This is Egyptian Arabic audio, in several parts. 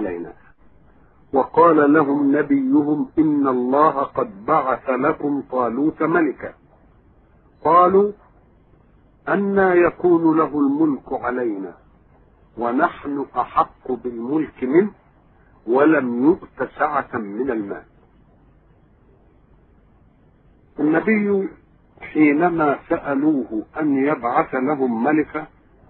علينا وقال لهم نبيهم إن الله قد بعث لكم طالوت ملكا قالوا أنى يكون له الملك علينا ونحن أحق بالملك منه ولم يؤت سعة من المال النبي حينما سألوه أن يبعث لهم ملكا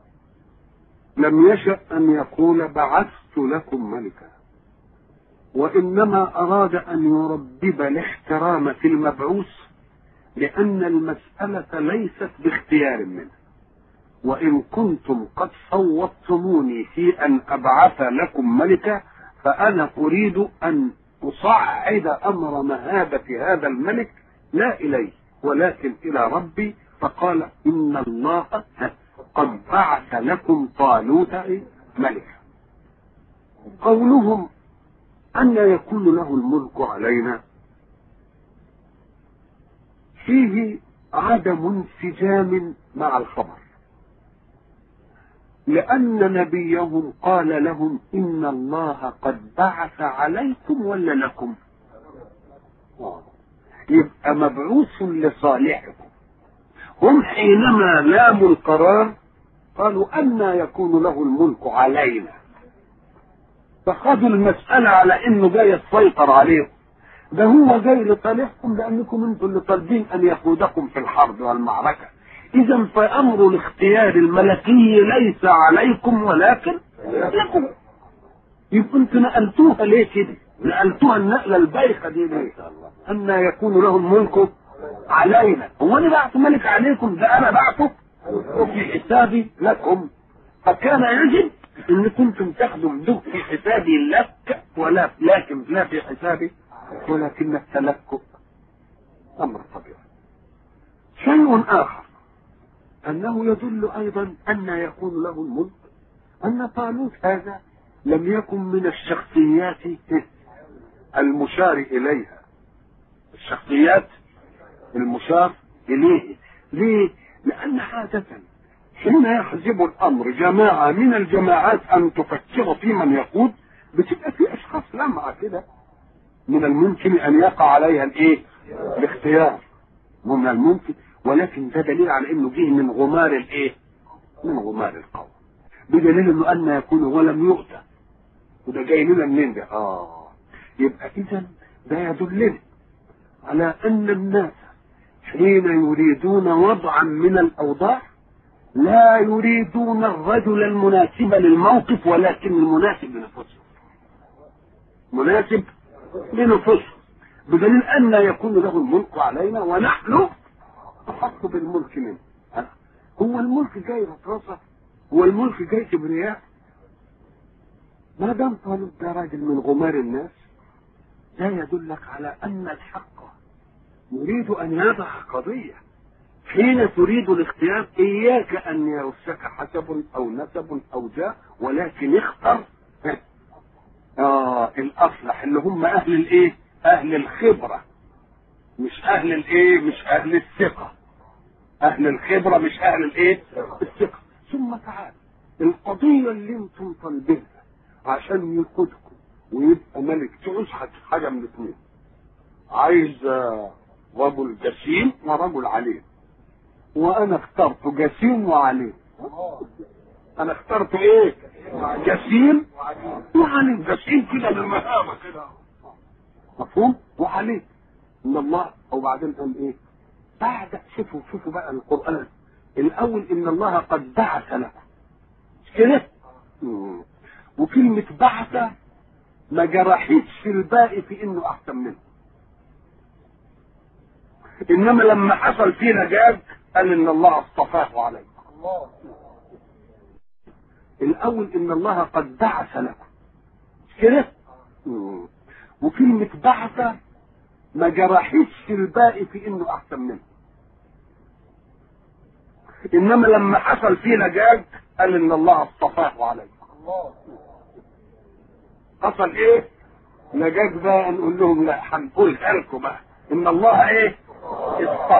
لم يشأ أن يقول بعثت لكم ملكا وإنما أراد أن يربب الاحترام في المبعوث لأن المسألة ليست باختيار منه وإن كنتم قد صوتموني في أن أبعث لكم ملكا فأنا أريد أن أصعد أمر مهابة هذا الملك لا إليه ولكن إلى ربي فقال إن الله قد بعث لكم طالوت ملكا قولهم أن يكون له الملك علينا فيه عدم انسجام مع الخبر لأن نبيهم قال لهم إن الله قد بعث عليكم ولا لكم يبقى مبعوث لصالحكم هم حينما لاموا القرار قالوا أن يكون له الملك علينا فخذوا المسألة على إنه جاي يسيطر عليكم ده هو جاي لصالحكم لأنكم أنتم اللي طالبين أن يقودكم في الحرب والمعركة إذا فأمر الاختيار الملكي ليس عليكم ولكن لكم يبقى أنتم نقلتوها ليه كده؟ نقلتوها النقلة البايخة دي ليه؟ أن يكون له الملك علينا هو أنا بعت ملك عليكم ده أنا بعته وفي حسابي لكم فكان يجب ان كنتم تاخذوا مدوك في حسابي لك ولا لكن لا في حسابي ولكن التلكؤ امر طبيعي شيء اخر انه يدل ايضا ان يكون له الملك ان طالوت هذا لم يكن من الشخصيات المشار اليها الشخصيات المشار اليه ليه لان عاده حين يحزب الامر جماعه من الجماعات ان تفكر في من يقود بتبقى في اشخاص لمعه كده من الممكن ان يقع عليها الايه؟ الاختيار من الممكن ولكن ده دليل على انه جه من غمار الايه؟ من غمار القوم بدليل انه ان يكون ولم يؤتى وده جاي لنا منين ده؟ اه يبقى اذا ده يدلنا على ان الناس حين يريدون وضعا من الاوضاع لا يريدون الرجل المناسب للموقف ولكن المناسب لنفسهم مناسب لنفسهم بدليل أن يكون له الملك علينا ونحن أحق بالملك منه هو الملك جاي رصاصة هو الملك جاي كبرياء ما دام طالب ده راجل من غمار الناس ده يدلك على أن الحق يريد أن يضع قضية حين تريد الاختيار اياك ان يرسك حسب او نسب او جاه ولكن اختر اه الاصلح اللي هم اهل الايه اهل الخبرة مش اهل الايه مش اهل الثقة اهل الخبرة مش اهل الايه الثقة ثم تعال القضية اللي انتم طالبينها عشان يقودكم ويبقى ملك تعوز حاجة من الاثنين عايز رجل جسيم ورجل عليم وانا اخترت جسيم وعليم انا اخترت ايه جسيم وعليم جسيم كده بالمهابه كده مفهوم وعليم ان الله وبعدين قال ايه بعد شوفوا شوفوا بقى القران الاول ان الله قد بعث لكم مش كده وكلمه بعث ما جرحتش الباقي في انه احسن منه انما لما حصل فيه نجاج قال ان الله اصطفاه عليكم الاول ان الله قد بعث لكم كده وكلمة بعث ما جرحتش الباقي في انه احسن منه انما لما حصل فيه نجاج قال ان الله اصطفاه عليكم حصل ايه نجاج بقى نقول لهم لا هنقولها لكم بقى ان الله ايه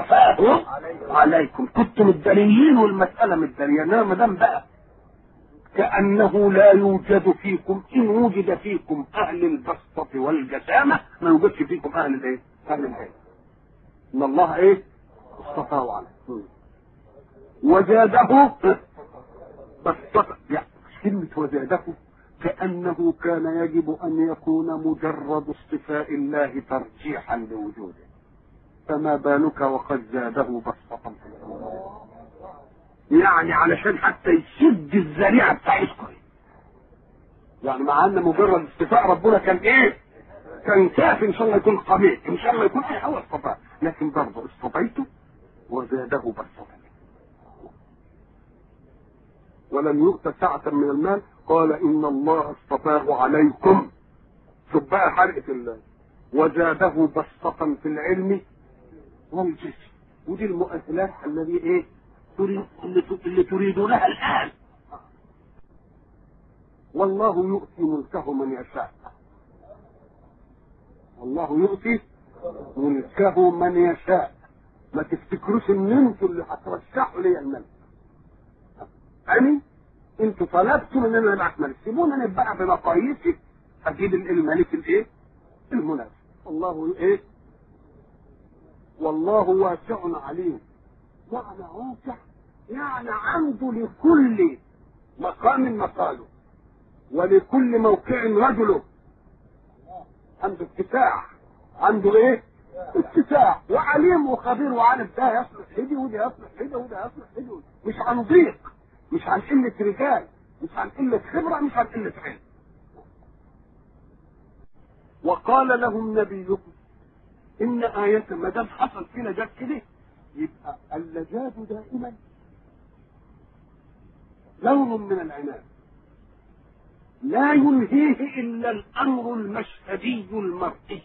اصطفاه عليكم كنتم متداريين والمساله متداريه انما ما دام بقى كأنه لا يوجد فيكم إن وجد فيكم أهل البسطة والجسامة ما يوجدش فيكم أهل الإيه؟ أهل العلم. إن الله إيه؟ اصطفاه عليه. وزاده بسطة يعني كلمة وزاده كأنه كان يجب أن يكون مجرد اصطفاء الله ترجيحا لوجوده فما بالك وقد زاده بسطة في الأمور يعني علشان حتى يسد الذريعة بتاعتكم يعني مع ان مجرد اصطفاء ربنا كان ايه؟ كان كافي ان شاء الله يكون قبيح ان شاء الله يكون ايه هو اصطفاء لكن برضه اصطفيته وزاده بسطة ولم يؤت سعة من المال قال إن الله اصطفاه عليكم شوف بقى حرقة الله وزاده بسطة في العلم والجسم ودي المؤهلات الذي ايه تريد اللي, اللي تريدونها الآن والله يؤتي ملكه من يشاء والله يؤتي ملكه من يشاء ما تفتكروش ان انتوا اللي هترشحوا لي الملك أني انتوا طلبتم ان انا ابعت ملك سيبونا نبقى بمقاييسي اجيب الملك الايه؟ المناسب الله ايه؟ والله واسع عليم معنى واسع يعني عنده لكل مقام مقاله ولكل موقع رجله عنده اتساع عنده ايه؟ اتساع وعليم وخبير وعارف ده يصلح هدي وده يصلح هدي وده يصلح هدي مش عن ضيق مش عن قلة رجال مش عن قلة خبرة مش عن قلة علم وقال لهم نبيكم إن آية ما دام حصل فينا جاب كده يبقى اللجاج دائما لون من العناد لا ينهيه إلا الأمر المشهدي المرئي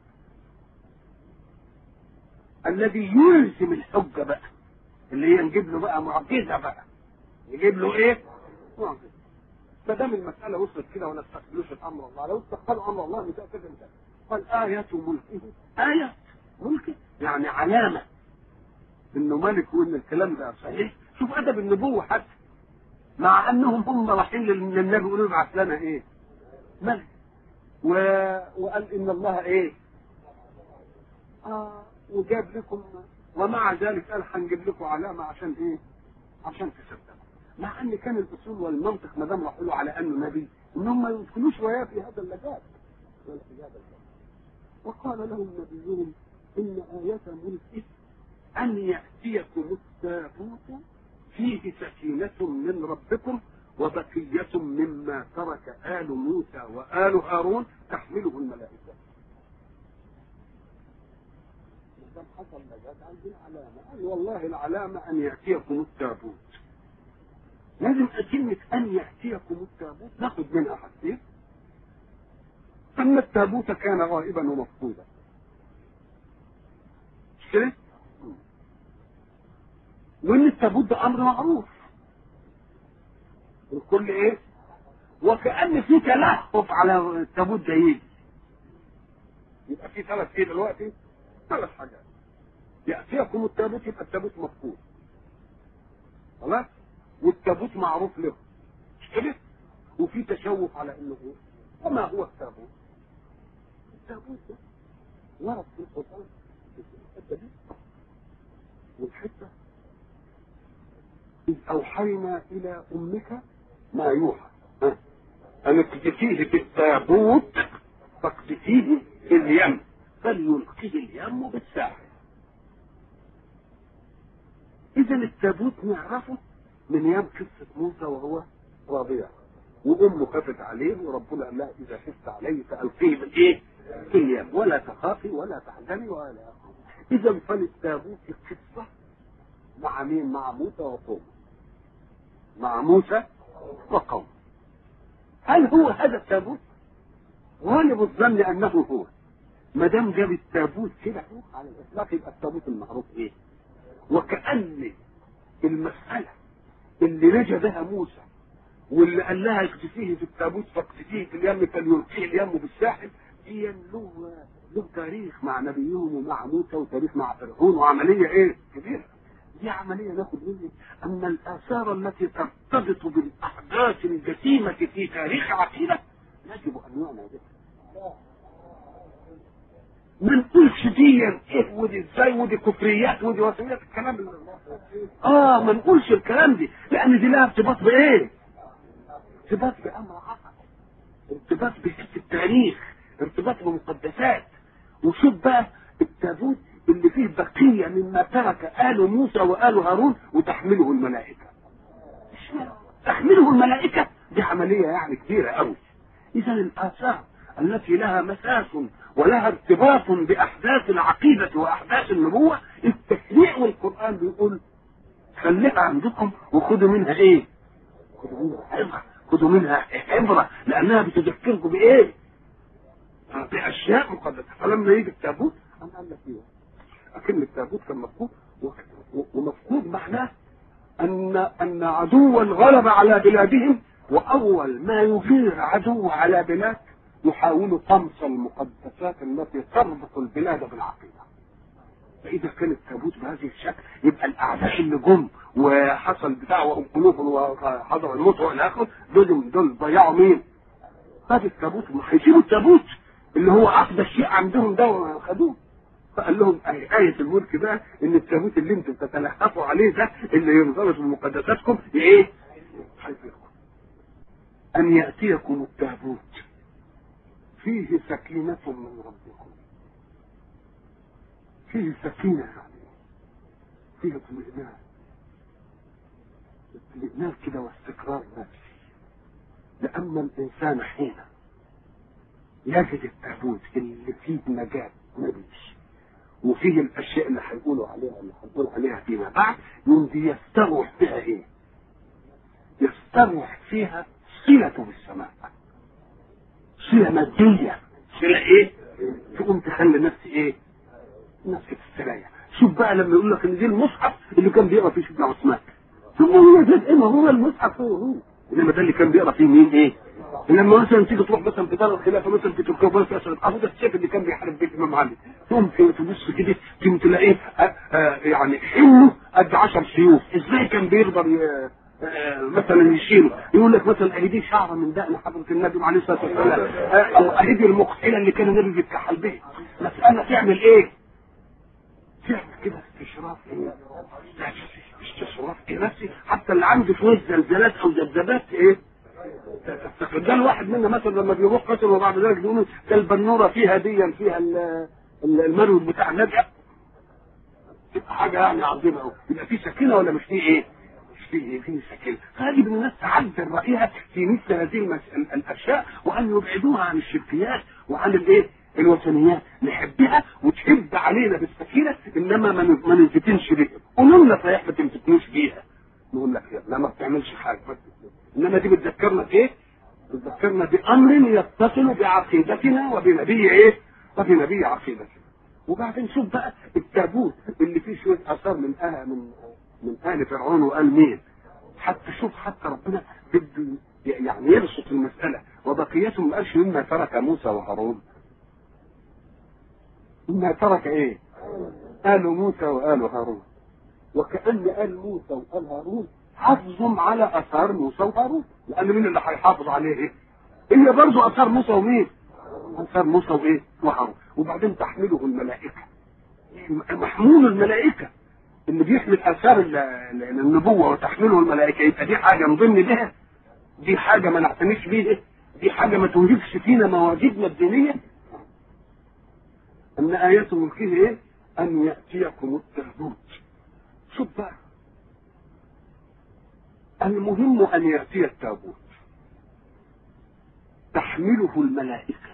الذي يلزم الحجة بقى اللي هي نجيب له بقى معجزة بقى يجيب له ايه؟ معجزة ما دام المسألة وصلت كده ولا استقبلوش الأمر الله لو استقبلوا أمر الله متأكد انت قال آية ملكه آية ملكه يعني علامة إنه ملك وإن الكلام ده صحيح شوف أدب النبوة حتى مع أنهم هم رايحين للنبي يقولوا ابعث لنا إيه؟ ملك و... وقال إن الله إيه؟ آه وجاب لكم ومع ذلك قال هنجيب لكم علامة عشان إيه؟ عشان تصدقوا مع ان كان الاصول والمنطق ما دام راحوا له على انه نبي انهم ما يدخلوش وياه في هذا اللجاج وقال لهم نبيهم ان آية ملكه ان يأتيكم التابوت فيه سكينة من ربكم وبقية مما ترك آل موسى وآل هارون تحمله الملائكة. ما حصل لجاج عندنا علامة قال والله العلامة أن يأتيكم التابوت لازم كلمة أن يأتيكم التابوت ناخد منها حاجتين أن التابوت كان غائبا ومفقودا مش كده؟ وإن التابوت ده أمر معروف الكل إيه؟ وكأن في تلهف على التابوت ده يجي يبقى في ثلاث إيه دلوقتي؟ ثلاث حاجات يأتيكم التابوت يبقى التابوت مفقود خلاص؟ والتابوت معروف له مش كده؟ وفي تشوف على انه ايه؟ وما هو التابوت؟ التابوت ده ورد في القرآن في الحتة دي والحتة إذ أوحينا إلى أمك ما يوحى أن اقذفيه في التابوت فاقذفيه في اليم فليلقيه اليم بالساحل إذا التابوت نعرفه من ايام قصه موسى وهو رضيع وامه خافت عليه وربنا قال لها اذا خفت عليه فالقيه من ايه؟ في اليم ولا تخافي ولا تحزني ولا اذا فللتابوت قصه مع مين؟ مع موسى وقومه مع موسى وقومه هل هو هذا التابوت؟ غالب الظن انه هو ما دام جاب التابوت كده على الاطلاق يبقى التابوت المعروف ايه؟ وكأن المسألة اللي نجا بها موسى واللي قال لها اكتفيه في التابوت فاكتفيه في اليم فليلقيه اليم بالساحل هي له له تاريخ مع نبيهم ومع موسى وتاريخ مع فرعون وعمليه ايه كبيره دي عمليه ناخد منها ان الاثار التي ترتبط بالاحداث الجسيمه في تاريخ عقيده يجب ان يعنى بها ما نقولش دي ايه ودي ازاي ودي كفريات ودي وثنيات الكلام اللي اه ما نقولش الكلام دي لان دي لها ارتباط بايه؟ ارتباط بامر حصل ارتباط بالتاريخ ارتباط بمقدسات وشوف بقى التابوت اللي فيه بقيه مما ترك ال موسى وال هارون وتحمله الملائكه تحمله الملائكه دي عمليه يعني كبيره قوي اذا الاثار التي لها مساس ولها ارتباط باحداث العقيده واحداث النبوه التشريع والقران بيقول خليها عندكم وخدوا منها ايه؟ خدوا منها عبره خدوا منها عبره لانها بتذكركم بايه؟ باشياء مقدسه فلما يجي التابوت انا قال لك ايه؟ اكن التابوت كان مفقود ومفقود معناه ان ان عدوا غلب على بلادهم واول ما يغير عدو على بلاد يحاول طمس المقدسات التي تربط البلاد بالعقيده فاذا كان التابوت بهذه الشكل يبقى الاعداء اللي جم وحصل بتاع وقلوب وحضر الموت والى اخره دول دول ضيعوا مين؟ هذا التابوت هيسيبوا التابوت اللي هو اقدس شيء عندهم ده وخدوه فقال لهم آية الملك بقى إن التابوت اللي أنتم تتلهفوا عليه ده اللي ينضبط بمقدساتكم إيه؟ حيثكم أن يأتيكم التابوت فيه سكينة من ربكم فيه سكينة يعني فيه اطمئنان اطمئنان كده واستقرار نفسي لأن الإنسان حين يجد التابوت اللي فيه نجاة نبي وفيه الاشياء اللي هيقولوا عليها اللي هنقول عليها فيما بعد يمضي يستروح بها ايه؟ يستروح فيها صلته بالسماء صلة مادية صلة ايه؟ تقوم تخلي نفسي ايه؟ نفسي تستريح شوف بقى لما يقول لك ان دي المصحف اللي كان بيقرا فيه سيدنا عثمان ثم هو ده ايه ما هو المصحف هو هو انما ده اللي كان بيقرا فيه مين ايه؟ لما مثلا تيجي تروح مثلا في دار الخلافه مثلا في تركيا مثلا اسد اهو ده الشيخ اللي كان بيحارب بيت الامام علي تقوم تبص كده تقوم تلاقيه يعني حمله قد 10 سيوف ازاي كان بيقدر مثلا يشيله يقول لك مثلا اهدي شعره من دقن حضره النبي عليه الصلاه والسلام او اهدي المقحله اللي كان النبي بيتكحل بها مساله تعمل ايه؟ تعمل كده استشراف ايه؟ استشراف ايه نفسي حتى اللي عنده شويه زلزالات او ذبذبات ايه؟ ده الواحد منا مثلا لما بيروح قتل وبعد ذلك بيقولوا ده البنوره فيها ديا فيها المرود بتاع النبي تبقى حاجه يعني عظيمه قوي يبقى في سكينه ولا مش في ايه؟ مش في ايه؟ في سكينه فيجب ان الناس تعدل رايها في مثل هذه الاشياء وان يبعدوها عن الشركيات وعن الايه؟ الوثنيات نحبها وتحب علينا بالسكينه انما ما ننفتنش بيها قولوا لنا صحيح ما تنفتنوش بيها نقول لك لا ما بتعملش حاجه انما دي بتذكرنا بايه؟ بتذكرنا بامر يتصل بعقيدتنا وبنبي ايه؟ وبنبي عقيدتنا. وبعدين شوف بقى التابوت اللي فيه شويه اثار من آه من من ال فرعون وقال مين؟ حتى شوف حتى ربنا بده يعني يبسط المساله وبقيتهم ما قالش مما ترك موسى وهارون. مما ترك ايه؟ آل موسى وآل هارون. وكأن آل موسى وآل هارون حافظهم على اثار موسى وهارون لان مين اللي هيحافظ عليه ايه؟ هي برضه اثار موسى ومين؟ اثار موسى وايه؟ وهارون وبعدين تحمله الملائكه محمول الملائكه اللي بيحمل اثار النبوه وتحمله الملائكه يبقى دي حاجه نضمن بها دي حاجه ما نعتنيش بيها دي حاجه ما توجبش فينا مواجبنا الدينيه ان ايات ملكه ايه؟ ان ياتيكم التابوت شوف بقى المهم أن يأتي التابوت تحمله الملائكة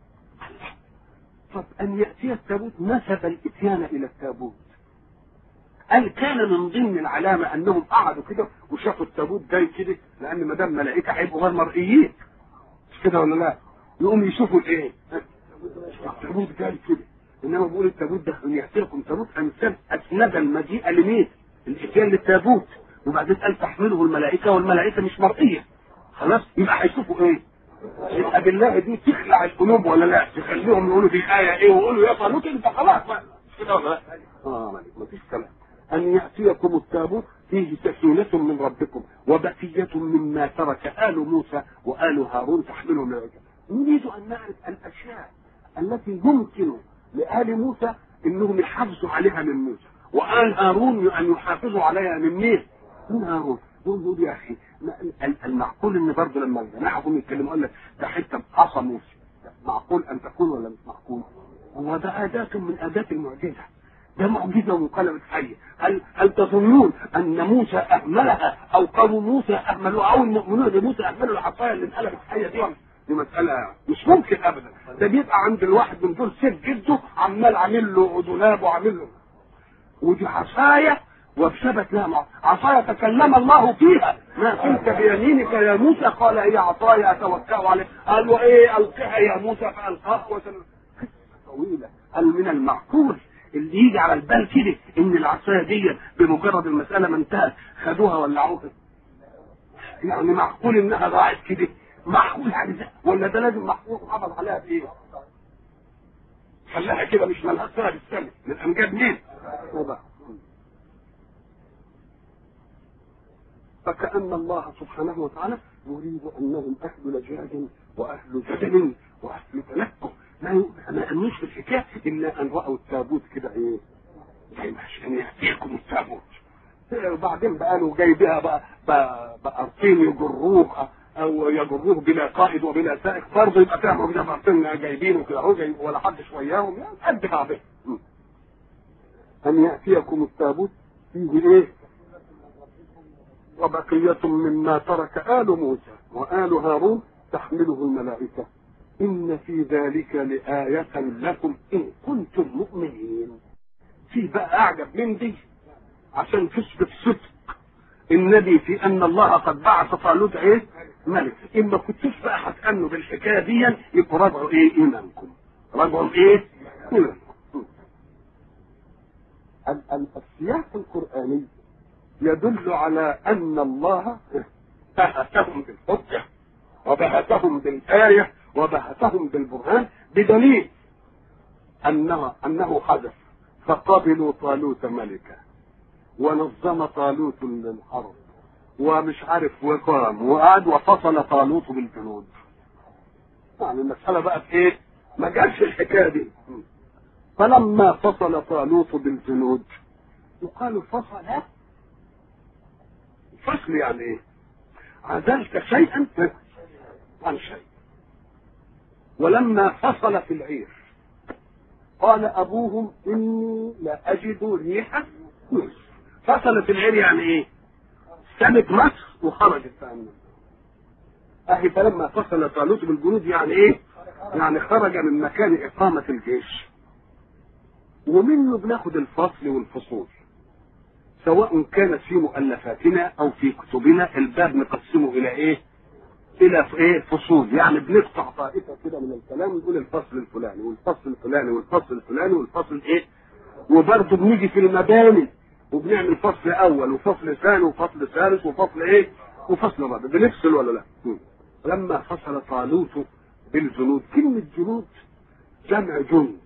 طب أن يأتي التابوت نسب الإتيان إلى التابوت هل كان من ضمن العلامة أنهم قعدوا كده وشافوا التابوت جاي كده لأن ما دام ملائكة هيبقوا غير مرئيين مش كده ولا لا؟ يقوم يشوفوا الإيه؟ التابوت جاي كده إنما بيقول التابوت ده أن يأتي لكم تابوت أمثال أسند المجيء لمين؟ الإتيان للتابوت وبعدين قال تحمله الملائكة والملائكة مش مرئية خلاص يبقى هيشوفوا ايه يبقى بالله دي تخلع القلوب ولا لا تخليهم يقولوا في آية ايه ويقولوا يا طالوت انت خلاص بقى كده ولا لا اه ما فيش كلام أن يأتيكم التابوت فيه سكينة من ربكم وبقية مما ترك آل موسى وآل هارون تحمله الملائكة نريد أن نعرف الأشياء التي يمكن لآل موسى أنهم يحافظوا عليها من موسى وآل هارون أن يحافظوا عليها من مين؟ من هارون يقول يا أخي المعقول أن برضه لما جماعهم يتكلموا قال لك ده حتة عصا موسى معقول أن تكون ولا مش معقول؟ هو ده أداة من أداة المعجزة ده معجزة وانقلبت حية هل هل تظنون أن موسى أهملها أو قوم موسى أهملوها أو المؤمنون بموسى أهملوا العصاية اللي انقلبت حية دي دي مسألة مش ممكن أبدا ده بيبقى عند الواحد من دول سيف جده عمال عامل له دولاب وعامل له ودي عصاية وثبت لها عصاية تكلم الله فيها ما كنت بيمينك يا موسى قال هي عصاية أتوكأ عليها قال له إيه ألقها يا موسى فألقاها طويلة قال من المعقول اللي يجي على البال كده ان العصايه دي بمجرد المساله ما انتهت خدوها ولعوها يعني معقول انها ضاعت كده معقول يعني ده ولا ده لازم محفوظ حافظ عليها بايه؟ خلاها كده مش مالها سنه بالسنه من امجاد مين؟ فكأن الله سبحانه وتعالى يريد انهم اهل لجاج واهل جدل واهل تلكم ما ما يأمنوش في الحكايه الا ان راوا التابوت كده ايه زي ما عشان ياتيكم التابوت وبعدين بقى له جاي بها بقى بقرطين يجروه او يجروه بلا قائد وبلا سائق برضه يبقى فيها معجزه بقرطين جايبينه كده اهو جاي ولا حد شوياهم يعني قد بعضهم ان ياتيكم التابوت فيه ايه وبقية مما ترك آل موسى وآل هارون تحمله الملائكة إن في ذلك لآية لكم إن كنتم مؤمنين في بقى أعجب من دي عشان تثبت صدق النبي في أن الله قد بعث طالوت إيه؟ ملك إما كنتوش بقى هتأمنوا بالحكاية دي يبقوا راجعوا إيه إيمانكم راجعوا إيه؟ إيمانكم السياق القرآني يدل على أن الله بهتهم بالحجة وبهتهم بالآية وبهتهم بالبرهان بدليل أنه أنه حدث فقبلوا طالوت ملكا ونظم طالوت للحرب ومش عارف وقام وقعد وفصل طالوت بالجنود يعني المسألة بقى في ايه؟ ما جاتش الحكاية دي فلما فصل طالوت بالجنود يقال فصل فصل يعني ايه؟ عزلت شيئا عن شيء ولما فصل في العير قال ابوهم اني لا اجد ريح يوسف فصل في العير يعني ايه سابت مصر وخرجت فأنا. اهي فلما فصل طالوت بالجنود يعني ايه يعني خرج من مكان اقامة الجيش ومنه بناخد الفصل والفصول سواء كانت في مؤلفاتنا او في كتبنا الباب نقسمه الى ايه الى ايه فصول يعني بنقطع طائفه كده من الكلام ونقول الفصل الفلاني والفصل الفلاني والفصل الفلاني والفصل ايه وبرضه بنيجي في المباني وبنعمل فصل اول وفصل ثاني وفصل ثالث وفصل ايه وفصل رابع بنفصل ولا لا لما فصل طالوت بالجنود كلمة جنود جمع جند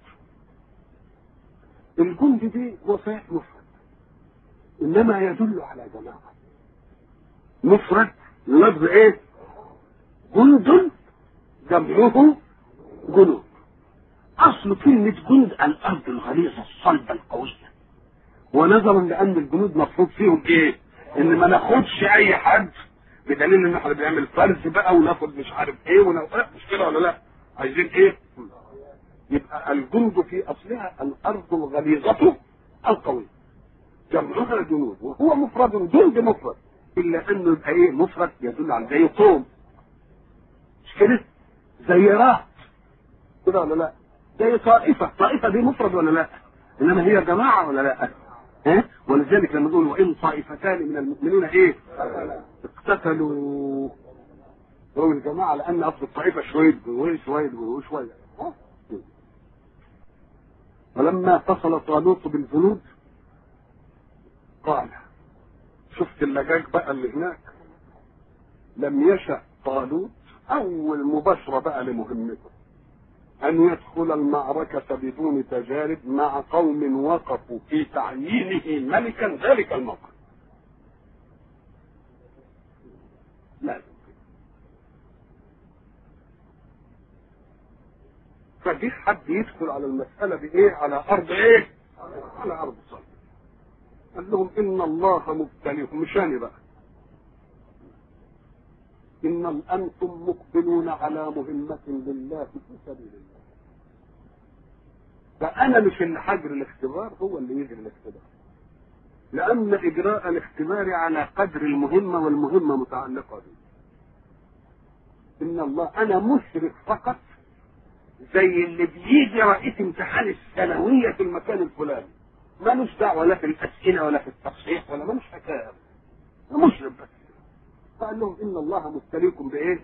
الجند دي هو صحيح مفرد انما يدل على جماعة مفرد لفظ ايه جند جمعه جنود اصل كلمة جند الارض الغليظة الصلبة القوية ونظرا لان الجنود مفروض فيهم ايه ان ما ناخدش اي حد بدليل ان احنا بنعمل فرز بقى وناخد مش عارف ايه وناخد مش كده ولا لا عايزين ايه يبقى الجند في اصلها الارض الغليظة القوية جمعها جنود وهو مفرد جند مفرد الا انه يبقى ايه مفرد يدل على زي قوم مش كده زي رهط كده ولا لا زي طائفة طائفة دي مفرد ولا لا انما هي جماعة ولا لا ها ولذلك لما نقول وان طائفتان من المؤمنين ايه اقتتلوا هو الجماعة لان اصل الطائفة شوية جوه شوية جوه شوية ولما اتصل طالوت بالجنود قال شفت اللجاج بقى اللي هناك لم يشأ طالوت اول مباشرة بقى لمهمته أن يدخل المعركة بدون تجارب مع قوم وقفوا في تعيينه ملكا ذلك الموقف لا فجه حد يدخل على المسألة بإيه؟ على أرض إيه؟ على أرض صلب قال لهم إن الله مبتليكم مش أنا بقى إن أنتم مقبلون على مهمة لله في سبيل الله فأنا مش اللي حجر الاختبار هو اللي يجري الاختبار لأن إجراء الاختبار على قدر المهمة والمهمة متعلقة به إن الله أنا مشرف فقط زي اللي بيجي رئيس امتحان الثانوية في المكان الفلاني مالوش دعوة لا في الأسئلة ولا في التصحيح ولا مالوش حكاية مشرف بس فقال لهم إن الله مبتليكم بإيه؟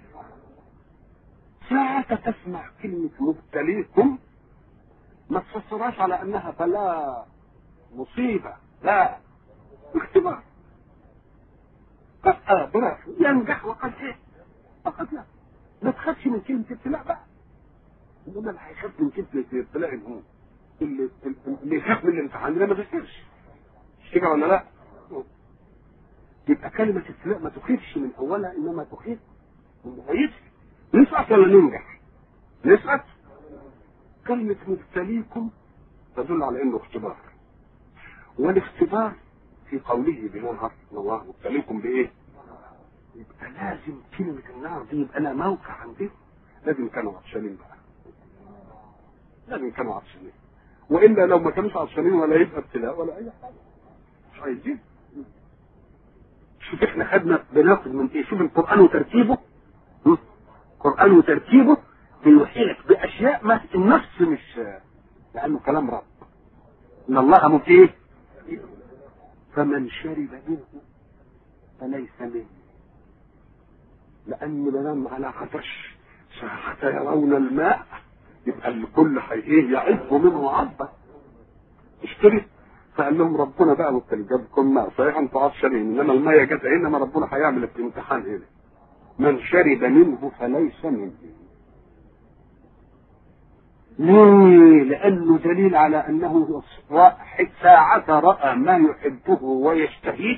ساعة تسمع كلمة مبتليكم ما تفسرهاش على أنها بلاء مصيبة لا اختبار قد آه برافو ينجح وقد إيه؟ وقد لا ما تخافش من كلمة ابتلاء بقى انما اللي هيخاف من كلمة ابتلاء هو اللي اللي يخاف من الامتحان ده ما بيذاكرش مش كده ولا لا؟ يبقى كلمة ابتلاء ما تخيفش من أولها إنما تخيف من نهايتها نسقط ولا ننجح؟ نسقط كلمة مبتليكم تدل على إنه اختبار والاختبار في قوله بنهر إن الله مبتليكم بإيه؟ يبقى لازم كلمة النار دي يبقى لها موقع عندهم لازم كانوا عطشانين بقى لازم كانوا عطشانين وإلا لو ما كانوش عطشانين ولا يبقى ابتلاء ولا أي حاجة مش عايزين شوف احنا خدنا بناخد من ايه شوف القرآن وترتيبه القرآن وترتيبه بيوحيلك بأشياء ما النفس مش لأنه كلام رب إن الله مبتيه فمن شرب منه فليس منه لأن منام على عطش حتى يرون الماء يبقى الكل ايه يعب منه عبة اشتري فقال لهم ربنا بقى مبتلي جابكم ماء صحيح انتوا عطشانين انما الميه جت انما ربنا هيعمل الامتحان هنا من شرب منه فليس منه ليه؟ لأنه دليل على أنه ساعة رأى ما يحبه ويشتهيه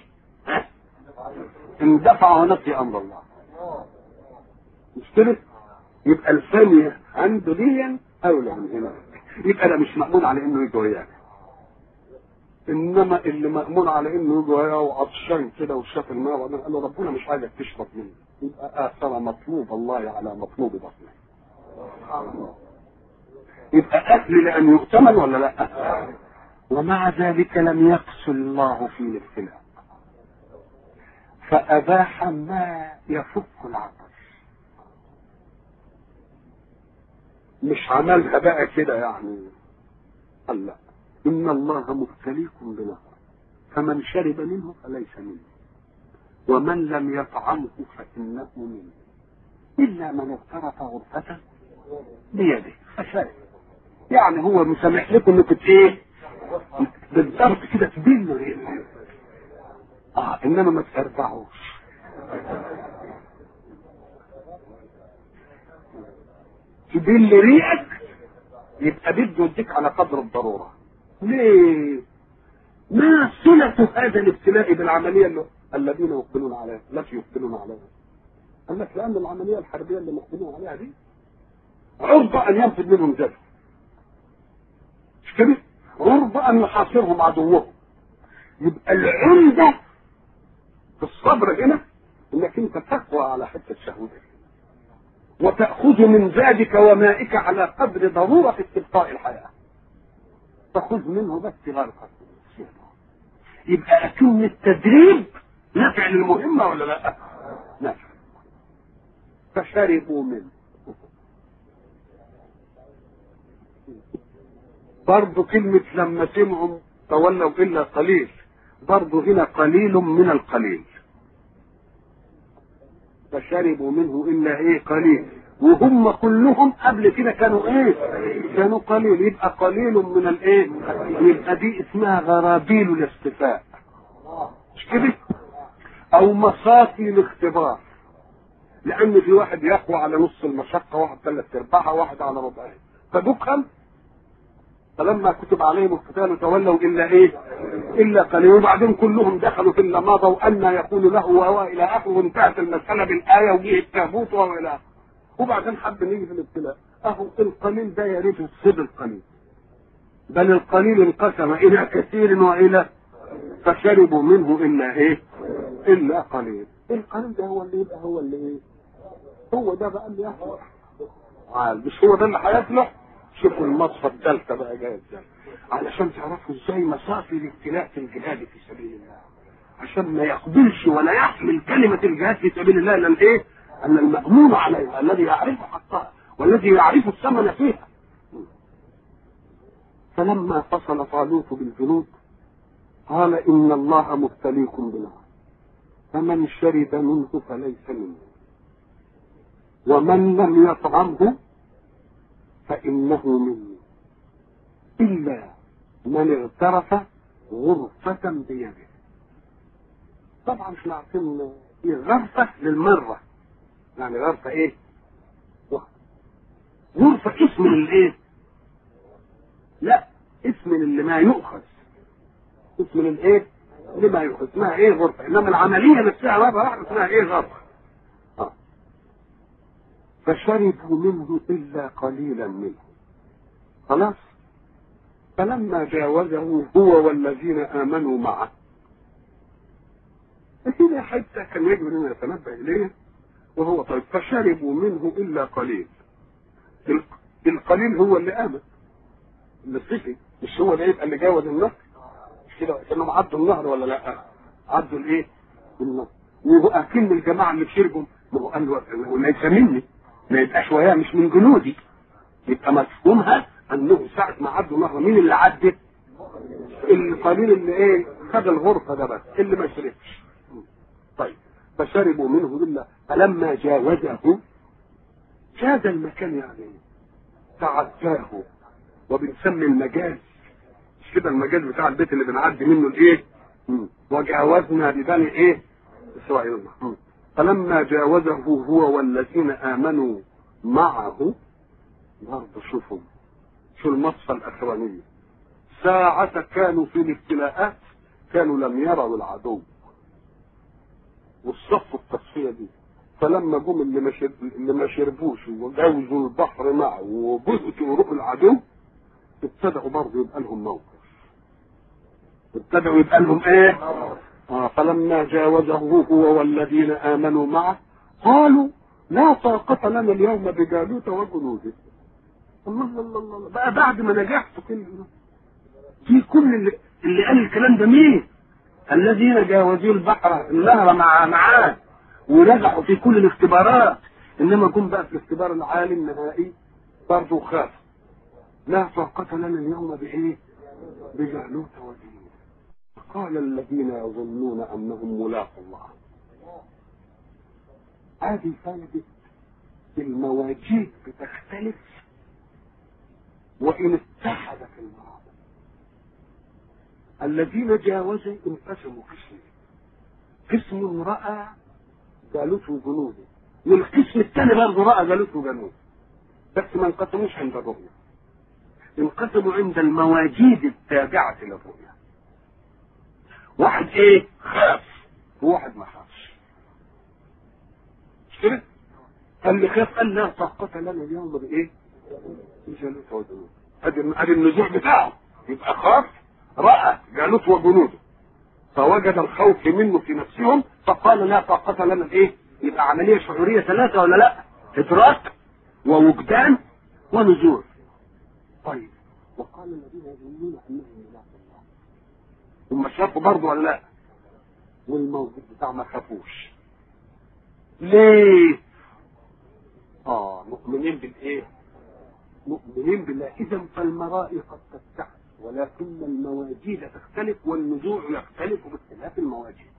اندفع ونسي أمر الله مش كده؟ يبقى الثانية عنده ديا أولى من هنا يبقى ده مش مأمون على إنه يجي وياك انما اللي مأمون على انه يجي وعطشان كده وشاف الماء وبعدين قال له ربنا مش عايزك تشرب منه يبقى اثر مطلوب الله على مطلوب بطنه يبقى اكل لان يؤتمن ولا لا ومع ذلك لم يقص الله في الابتلاء فاباح ما يفك العطش مش عملها بقى كده يعني قال لا إن الله مبتليكم بنهر فمن شرب منه فليس منه ومن لم يطعمه فإنه منه إلا من اغترف غرفة بيده فشرب يعني هو مسامح لكم انكم ايه بالضبط كده تبينوا ايه اه انما ما ترفعوش تبين ريقك يبقى بده يديك على قدر الضروره ليه؟ ما صلة هذا الابتلاء بالعملية اللي الذين يقبلون عليها التي يقبلون عليها قال لك لأن العملية الحربية اللي مقبلون عليها دي عرضة أن ينفذ منهم جد مش كده؟ عرضة أن يحاصرهم عدوهم يبقى العمدة في الصبر هنا انك انت تقوى على حتة شهوتك وتأخذ من زادك ومائك على قدر ضرورة استبقاء الحياة تأخذ منه بس غرقة يبقى أكن التدريب نافع للمهمة ولا لا؟ نافع فشربوا منه برضه كلمة لما سمعوا تولوا إلا قليل برضه هنا قليل من القليل فشربوا منه إلا إيه قليل وهم كلهم قبل كده كانوا ايه كانوا قليل يبقى قليل من الايه يبقى دي اسمها غرابيل الاختفاء مش كده او مصافي الاختبار لان في واحد يقوى على نص المشقه واحد ثلاث ارباعها واحد على ربعها فدكهم فلما كتب عليهم القتال تولوا الا ايه؟ الا قليل وبعدين كلهم دخلوا في اللماضه وان يقول له وهو الى اخره وانتهت المساله بالايه وجه التابوت وهو الى اخره وبعدين حب نيجي في الابتلاء اهو القليل ده يا ريت يصيب القليل بل القليل انقسم الى كثير والى فشربوا منه الا ايه؟ الا قليل القليل ده هو اللي يبقى هو اللي ايه؟ هو ده بقى اللي يحصل عال مش هو ده اللي هيصلح شوفوا المصفى الثالثه بقى جايه ازاي علشان تعرفوا ازاي مصافي الابتلاء في الجهاد في سبيل الله عشان ما يقبلش ولا يحمل كلمه الجهاد في سبيل الله الا الايه؟ ان المامون عليها الذي يعرف حقها والذي يعرف الثمن فيها فلما فصل طالوت بالجنود قال ان الله مبتليكم بنار فمن شرب منه فليس منه ومن لم يطعمه فإنه مني إلا من اغترف غرفة بيده طبعا احنا عارفين ايه غرفة للمرة يعني غرفة ايه؟ واحدة غرفة اسم للايه؟ لا اسم اللي ما يؤخذ اسم للايه؟ لما يؤخذ اسمها ايه غرفة انما العملية نفسها مرة واحدة اسمها ايه غرفة آه. فشربوا منه إلا قليلا منه خلاص فلما جاوزه هو والذين آمنوا معه هنا حتة كان يجب أن يتنبه إليه وهو طيب فشربوا منه إلا قليل القليل هو اللي آمن اللي صفي مش هو ده يبقى اللي جاوز النهر مش كده كانهم عدوا النهر ولا لا عدوا الايه النهر وهو اكن الجماعه اللي شربوا ما هو قال له ليس مني ما يبقاش وياه مش من جنودي يبقى مفهومها انه ساعه ما عدوا نهر مين اللي عدت؟ القليل اللي ايه خد الغرفه ده بس اللي ما شربش طيب فشربوا منه الا فلما جاوزه جاز المكان يعني تعداه وبنسمي المجاز مش كده المجاز بتاع البيت اللي بنعدي منه الايه؟ وجاوزنا ببني ايه؟ اسرائيل فلما جاوزه هو والذين امنوا معه برضه شوفوا شو المصفى الاخرانيه ساعة كانوا في الابتلاءات كانوا لم يروا العدو والصف التصفية دي فلما جم اللي ما اللي ما شربوش وجاوزوا البحر معه وبهتوا روح العدو ابتدأوا برضه يبقى لهم موقف ابتدأوا يبقى لهم ايه؟ آه فلما جاوزه هو والذين آمنوا معه قالوا لا طاقة لنا اليوم بجالوت وجنوده الله الله الله الله بقى بعد ما نجحت كل في كل اللي, اللي قال الكلام ده مين؟ الذين جاوزوا البحر النهر مع معاه ونجحوا في كل الاختبارات انما جم بقى في الاختبار العالي النهائي برضه خاف لا طاقة لنا اليوم بإيه؟ بجالوت وجنوده قال الذين يظنون انهم ملاقوا الله هذه فائدة المواجيد بتختلف وإن اتحدت المواضع الذين جاوزوا انقسموا قسمين قسم رأى جالوت وجنوده والقسم الثاني برضه رأى جالوت وجنوده بس ما انقسموش عند الرؤية انقسموا عند المواجيد التابعة للرؤية واحد ايه خاف وواحد ما خافش مش كده اللي خاف قال لا طاقة لنا اليوم بايه بجالوت وجنوده ادي ادي النزوع بتاعه يبقى خاف راى جالوت وجنوده فوجد الخوف منه في نفسهم فقال لا طاقة لنا الايه يبقى عملية شعورية ثلاثة ولا لا ادراك ووجدان ونزوع طيب وقال الذين يظنون انهم ملاقوا الله هم شافوا برضه ولا لا والموجود بتاع ما خافوش ليه اه مؤمنين بالايه مؤمنين بالله اذا فالمرائي قد تتحد ولكن المواجيد تختلف والنزوع يختلف باختلاف المواجيد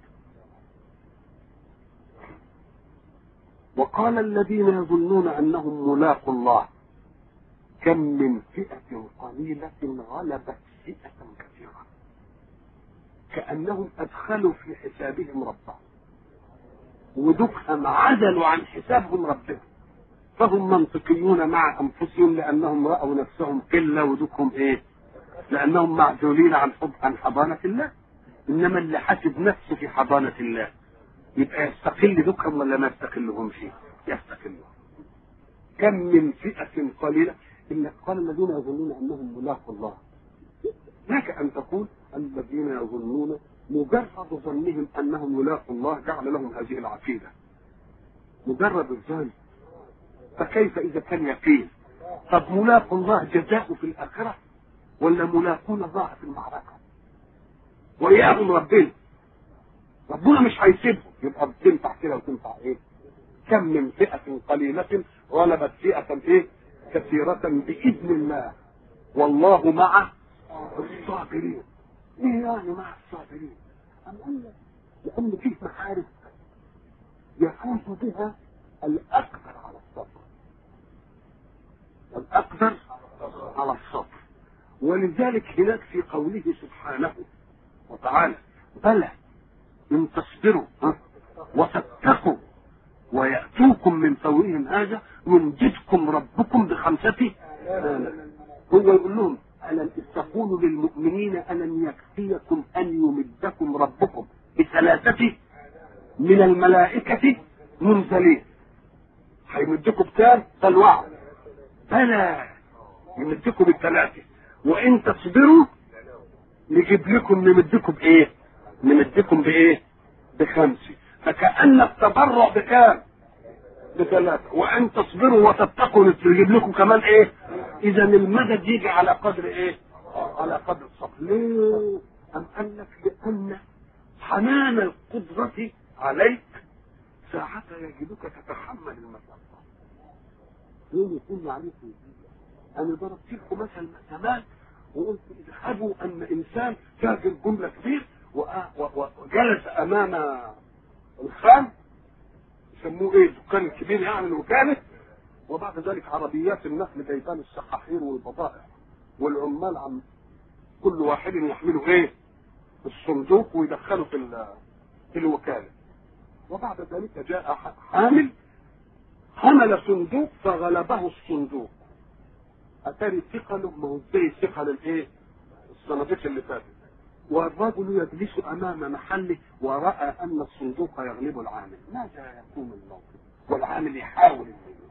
وقال الذين يظنون انهم ملاقوا الله كم من فئة قليلة غلبت فئة كثيرة كأنهم أدخلوا في حسابهم ربهم ودكهم عدلوا عن حسابهم ربهم فهم منطقيون مع انفسهم لانهم راوا نفسهم قله ودكهم ايه؟ لانهم معزولين عن حب عن حضانه الله انما اللي حاسب نفسه في حضانه الله يبقى يستقل دكهم ولا ما يستقلهمش؟ يستقلهم كم من فئه قليله الا قال الذين يظنون انهم ملاقوا الله لك ان تقول الذين يظنون مجرد ظنهم انهم يلاقوا الله جعل لهم هذه العقيده مجرد الظن فكيف اذا كان يقين طب ملاقوا الله جزاء في الاخره ولا ملاقون الله في المعركه وإياهم ربنا ربنا مش هيسيبهم يبقى بتنفع كده وتنفع ايه كم من فئة قليلة غلبت فئة ايه كثيرة بإذن الله والله مع الصابرين ايه يعني مع الصابرين أم قال لك لأن فيه محارب يفوز بها الأقدر على الصبر الأقدر على الصبر ولذلك هناك في قوله سبحانه وتعالى بلى إن تصبروا وتتقوا ويأتوكم من فورهم هذا يمددكم ربكم بخمسة آلاف هو يقول لهم ألم تقولوا للمؤمنين ألم يكفيكم أن يمدكم ربكم بثلاثة من الملائكة منزلين هيمدكم بكام؟ فالوعد بلى يمدكم بالثلاثة وإن تصبروا نجيب لكم نمدكم بإيه؟ نمدكم بإيه؟ بخمسة فكأن التبرع بكام؟ بثلاثة وأن تصبروا وتتقوا نجيب لكم كمان إيه؟ إذا المدد يجي على قدر إيه؟ على قدر الصبر ليه؟ أم قال لك لأن حنان القدرة عليك ساعتها يجدك تتحمل المشقة يوم يكون عليك أنا ضربت لكم مثل زمان وقلت اذهبوا أن إنسان تاجر جملة كبير وجلس أمام الخان يسموه ايه الدكان الكبير يعني الوكالة وبعد ذلك عربيات النقل جايبان السحاحير والبضائع والعمال عم كل واحد يحمله ايه الصندوق ويدخله في في الوكاله وبعد ذلك جاء حامل حمل صندوق فغلبه الصندوق اتاري ثقله ما هو زي ثقل الايه الصناديق اللي فاتت والرجل يجلس امام محله وراى ان الصندوق يغلب العامل ماذا يكون الموقف والعامل يحاول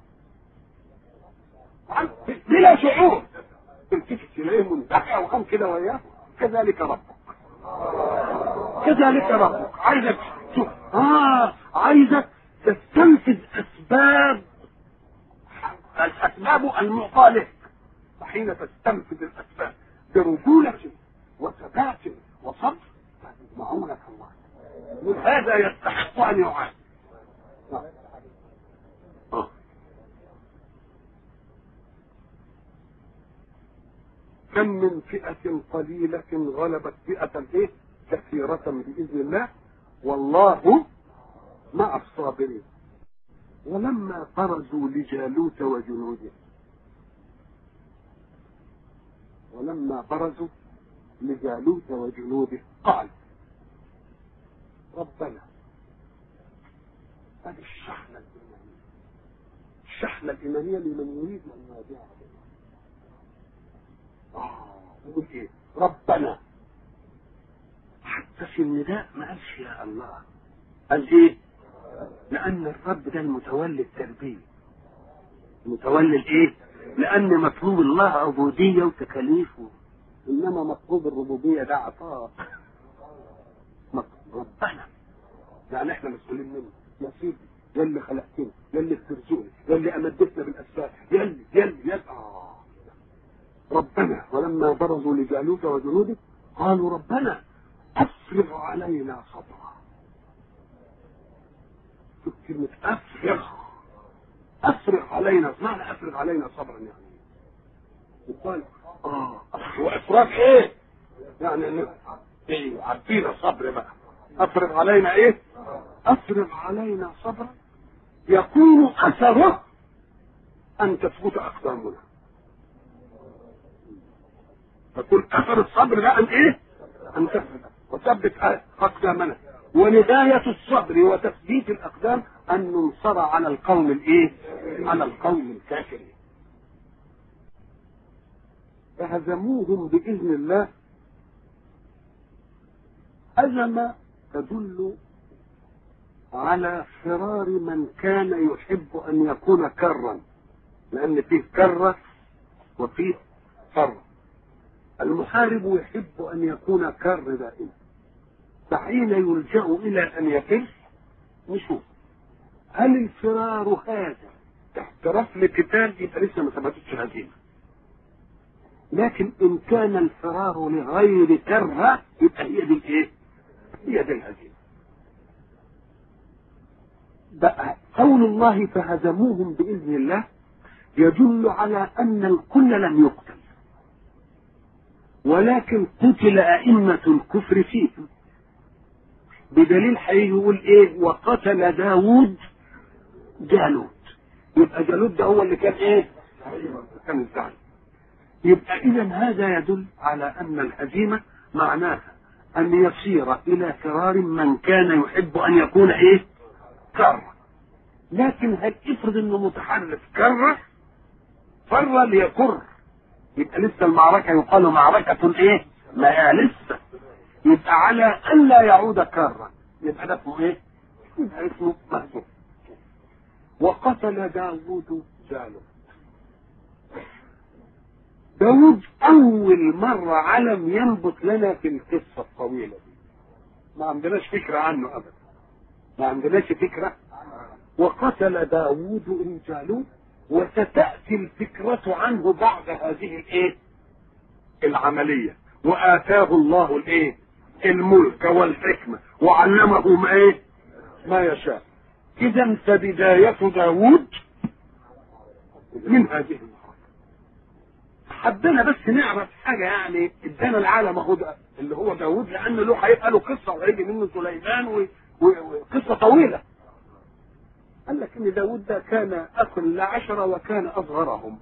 بلا شعور تلتفت اليه منتفع وقام كده وياه كذلك ربك كذلك ربك عايزك شوف اه عايزك تستنفذ اسباب الاسباب المعطاه لك وحين تستنفذ الاسباب برجولة وثبات وصبر معونة الله وهذا يستحق ان يعاد آه. كم من فئة قليلة غلبت فئة ايه كثيرة بإذن الله والله مع الصابرين ولما برزوا لجالوت وجنوده ولما برزوا لجالوت وجنوده قال ربنا هذه الشحنة الإيمانية الشحنة الإيمانية لمن يريد أن يواجهها آه يقول إيه ربنا حتى في النداء ما قالش يا الله قال إيه لأن الرب ده المتولي التربية المتولي الإيه لأن مطلوب الله عبودية وتكاليف إنما مطلوب الربوبية ده عطاء ربنا يعني احنا مسؤولين منه يا سيدي يا اللي خلقتني يا اللي بترزقني يا اللي امدتنا بالاسباب يا اللي يا اللي يا آه. ربنا ولما برزوا لجالوت وجنوده قالوا ربنا افرغ علينا صبرا شوف كلمة افرغ افرغ علينا معنى افرغ علينا صبرا يعني يقال اه وافراغ ايه؟ يعني ان ايه عبينا صبر بقى افرغ علينا ايه؟ افرغ علينا صبرا يكون اثره ان تثبت اقدامنا تكون اثر الصبر ده ان ايه؟ ان تثبت وثبت اقدامنا ونهاية الصبر وتثبيت الاقدام ان ننصر على القوم الايه على القوم الكافرين فهزموهم باذن الله هزم تدل على فرار من كان يحب ان يكون كرا لان فيه كره وفيه فر المحارب يحب ان يكون كر دائما فحين يلجا الى ان يفر نشوف هل الفرار هذا تحت رفل قتال يبقى لسه ما ثبتتش هزيمه لكن ان كان الفرار لغير كره يبقى هي دي الايه؟ هي دي الهزيمه بقى قول الله فهزموهم باذن الله يدل على ان الكل لم يقتل ولكن قتل ائمه الكفر فيهم بدليل هيجي يقول ايه وقتل داوود جالوت يبقى جالوت ده هو اللي كان ايه كان الزعيم يبقى اذا هذا يدل على ان الهزيمه معناها ان يصير الى فرار من كان يحب ان يكون ايه كره لكن هل افرض انه متحرك كره فر ليكر يبقى لسه المعركه يقال معركه ايه ما لسه يبقى على ان لا يعود كره يبقى ده اسمه ايه يبقى اسمه مهزوم وقتل داوود جالوت داود أول مرة علم ينبت لنا في القصة الطويلة دي ما عندناش فكرة عنه أبدا ما عندناش فكرة وقتل داود رجاله وستأتي الفكرة عنه بعد هذه الإيه العملية وآتاه الله الإيه الملك والحكمة وعلمه ما إيه ما يشاء إذا فبداية داود من هذه حبينا بس نعرف حاجه يعني ادانا العالم اهو ده اللي هو داوود لان له هيبقى له قصه وهيجي منه سليمان وقصه طويله. قال لك ان داوود ده كان اخ لعشره وكان اصغرهم.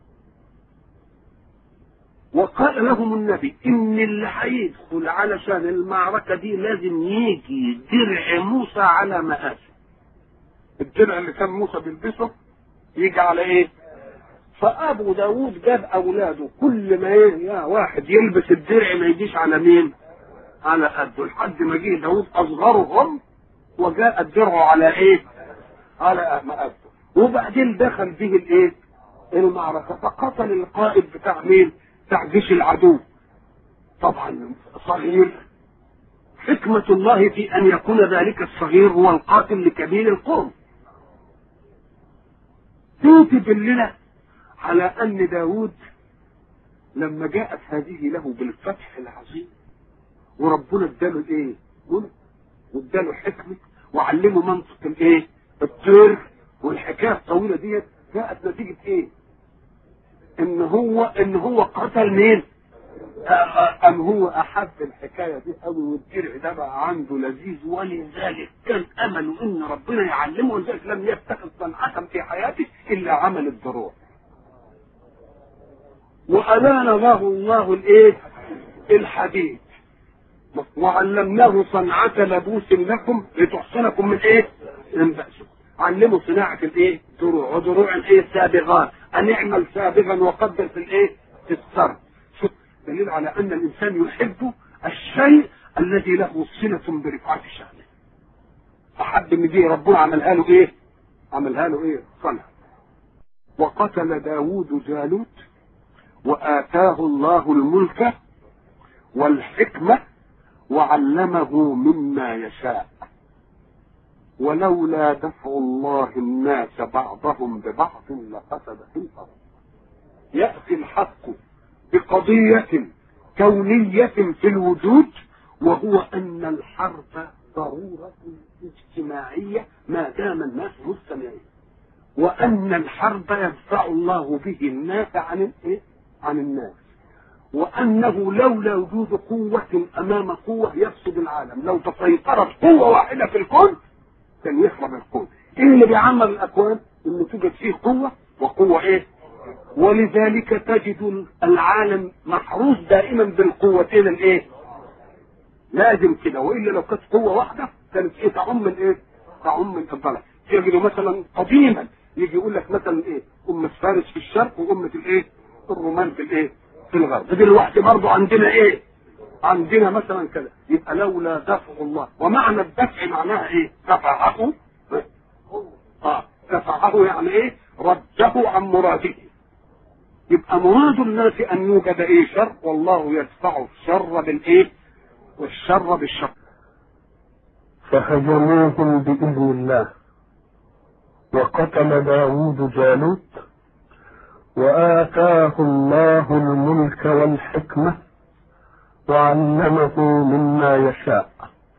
وقال لهم النبي ان اللي هيدخل علشان المعركه دي لازم يجي درع موسى على مقاسه. الدرع اللي كان موسى بيلبسه يجي على ايه؟ فابو داوود جاب اولاده كل ما يا واحد يلبس الدرع ما يجيش على مين على قده لحد ما جه داوود اصغرهم وجاء الدرع على ايه على مقده وبعدين دخل به الايه المعركه فقتل القائد بتاع مين بتاع جيش العدو طبعا صغير حكمة الله في أن يكون ذلك الصغير هو القاتل لكبير القوم. توتي بالله على أن داود لما جاءت هذه له بالفتح العظيم وربنا اداله ايه؟ ملك واداله حكمة وعلمه منطق الايه؟ الطير والحكاية الطويلة ديت جاءت نتيجة ايه؟ ان هو ان هو قتل مين؟ ام هو احب الحكايه دي قوي والدرع ده بقى عنده لذيذ ولذلك كان امله ان ربنا يعلمه ولذلك لم يتخذ صنعه في حياته الا عمل الدروع. وألان له الله الايه الحديد وعلمناه صنعة لبوس لكم لتحصنكم من ايه من بأسكم علموا صناعة الايه دروع ودروع الايه سابغات ان اعمل سابغا وقدر في الايه في الصرف شوف دليل على ان الانسان يحب الشيء الذي له صلة برفعة شأنه فحب ان دي ربنا عملها له ايه عملها له ايه صنع وقتل داوود جالوت وآتاه الله الملك والحكمة وعلمه مما يشاء ولولا دفع الله الناس بعضهم ببعض لفسدت الأرض يأتي الحق بقضية كونية في الوجود وهو أن الحرب ضرورة اجتماعية ما دام الناس مستمعين وأن الحرب يدفع الله به الناس عن الإيه؟ عن الناس وانه لولا وجود قوة امام قوة يفسد العالم لو تسيطرت قوة واحدة في الكون كان يخرب الكون ايه اللي بيعمر الاكوان ان توجد فيه قوة وقوة ايه ولذلك تجد العالم محروس دائما بالقوتين الايه لازم كده والا لو كانت قوة واحدة كانت ايه تعم الايه تعم الضلال تجده مثلا قديما يجي يقول لك مثلا ايه أمة فارس في الشرق وأمة الايه الرومان في الايه في الغرب دلوقتي برضه عندنا ايه عندنا مثلا كذا يبقى لولا دفع الله ومعنى الدفع معناها ايه دفعه اه دفعه يعني ايه رده عن مراده يبقى مراد الناس ان يوجد ايه شر والله يدفع الشر بالايه والشر بالشر فهزموهم بإذن الله وقتل داود جالوت وآتاه الله الملك والحكمة وعلمه مما يشاء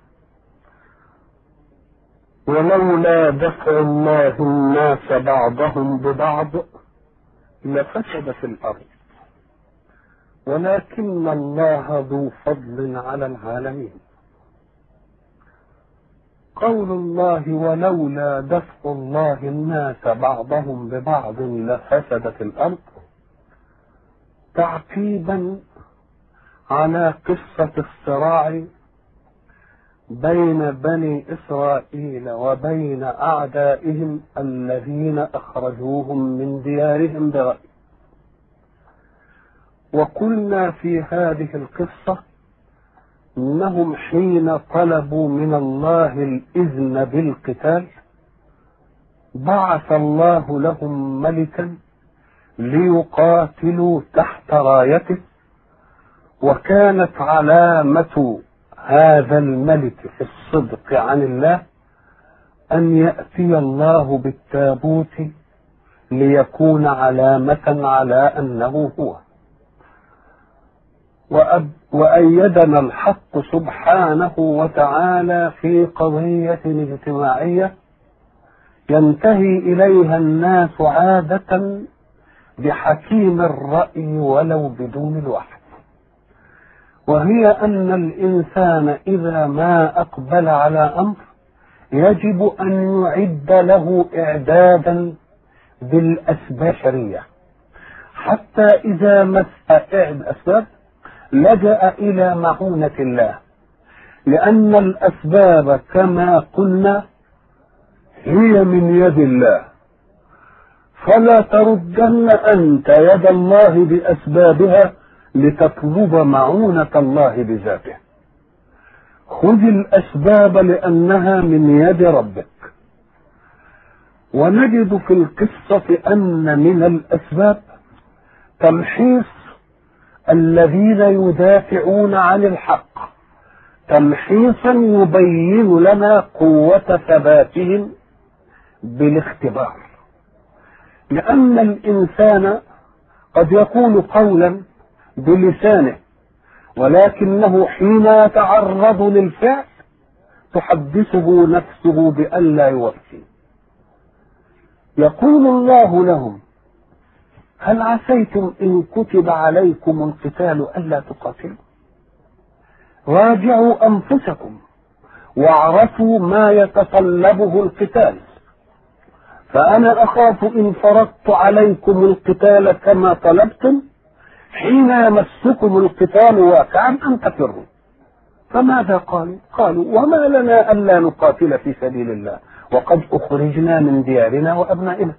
ولولا دفع الله الناس بعضهم ببعض لفسدت الأرض ولكن الله ذو فضل على العالمين قول الله ولولا دفع الله الناس بعضهم ببعض لفسدت الأرض تعقيبا على قصة الصراع بين بني إسرائيل وبين أعدائهم الذين أخرجوهم من ديارهم برأي وقلنا في هذه القصة انهم حين طلبوا من الله الاذن بالقتال بعث الله لهم ملكا ليقاتلوا تحت رايته وكانت علامه هذا الملك في الصدق عن الله ان ياتي الله بالتابوت ليكون علامه على انه هو وأب وأيدنا الحق سبحانه وتعالى في قضية اجتماعية ينتهي إليها الناس عادة بحكيم الرأي ولو بدون الوحي وهي أن الإنسان إذا ما أقبل على أمر يجب أن يعد له إعدادا بالأسباب البشرية حتى إذا مس الأسباب لجأ إلى معونة الله لأن الأسباب كما قلنا هي من يد الله فلا تردن أنت يد الله بأسبابها لتطلب معونة الله بذاته خذ الأسباب لأنها من يد ربك ونجد في القصة أن من الأسباب تمحيص الذين يدافعون عن الحق تمحيصا يبين لنا قوة ثباتهم بالاختبار لأن الإنسان قد يقول قولا بلسانه ولكنه حين يتعرض للفعل تحدثه نفسه بألا يوفي يقول الله لهم هل عسيتم إن كتب عليكم القتال ألا تقاتلوا راجعوا أنفسكم واعرفوا ما يتطلبه القتال فأنا أخاف إن فرضت عليكم القتال كما طلبتم حين يمسكم القتال واقعا أن تفروا فماذا قالوا؟ قالوا وما لنا ألا نقاتل في سبيل الله وقد أخرجنا من ديارنا وأبنائنا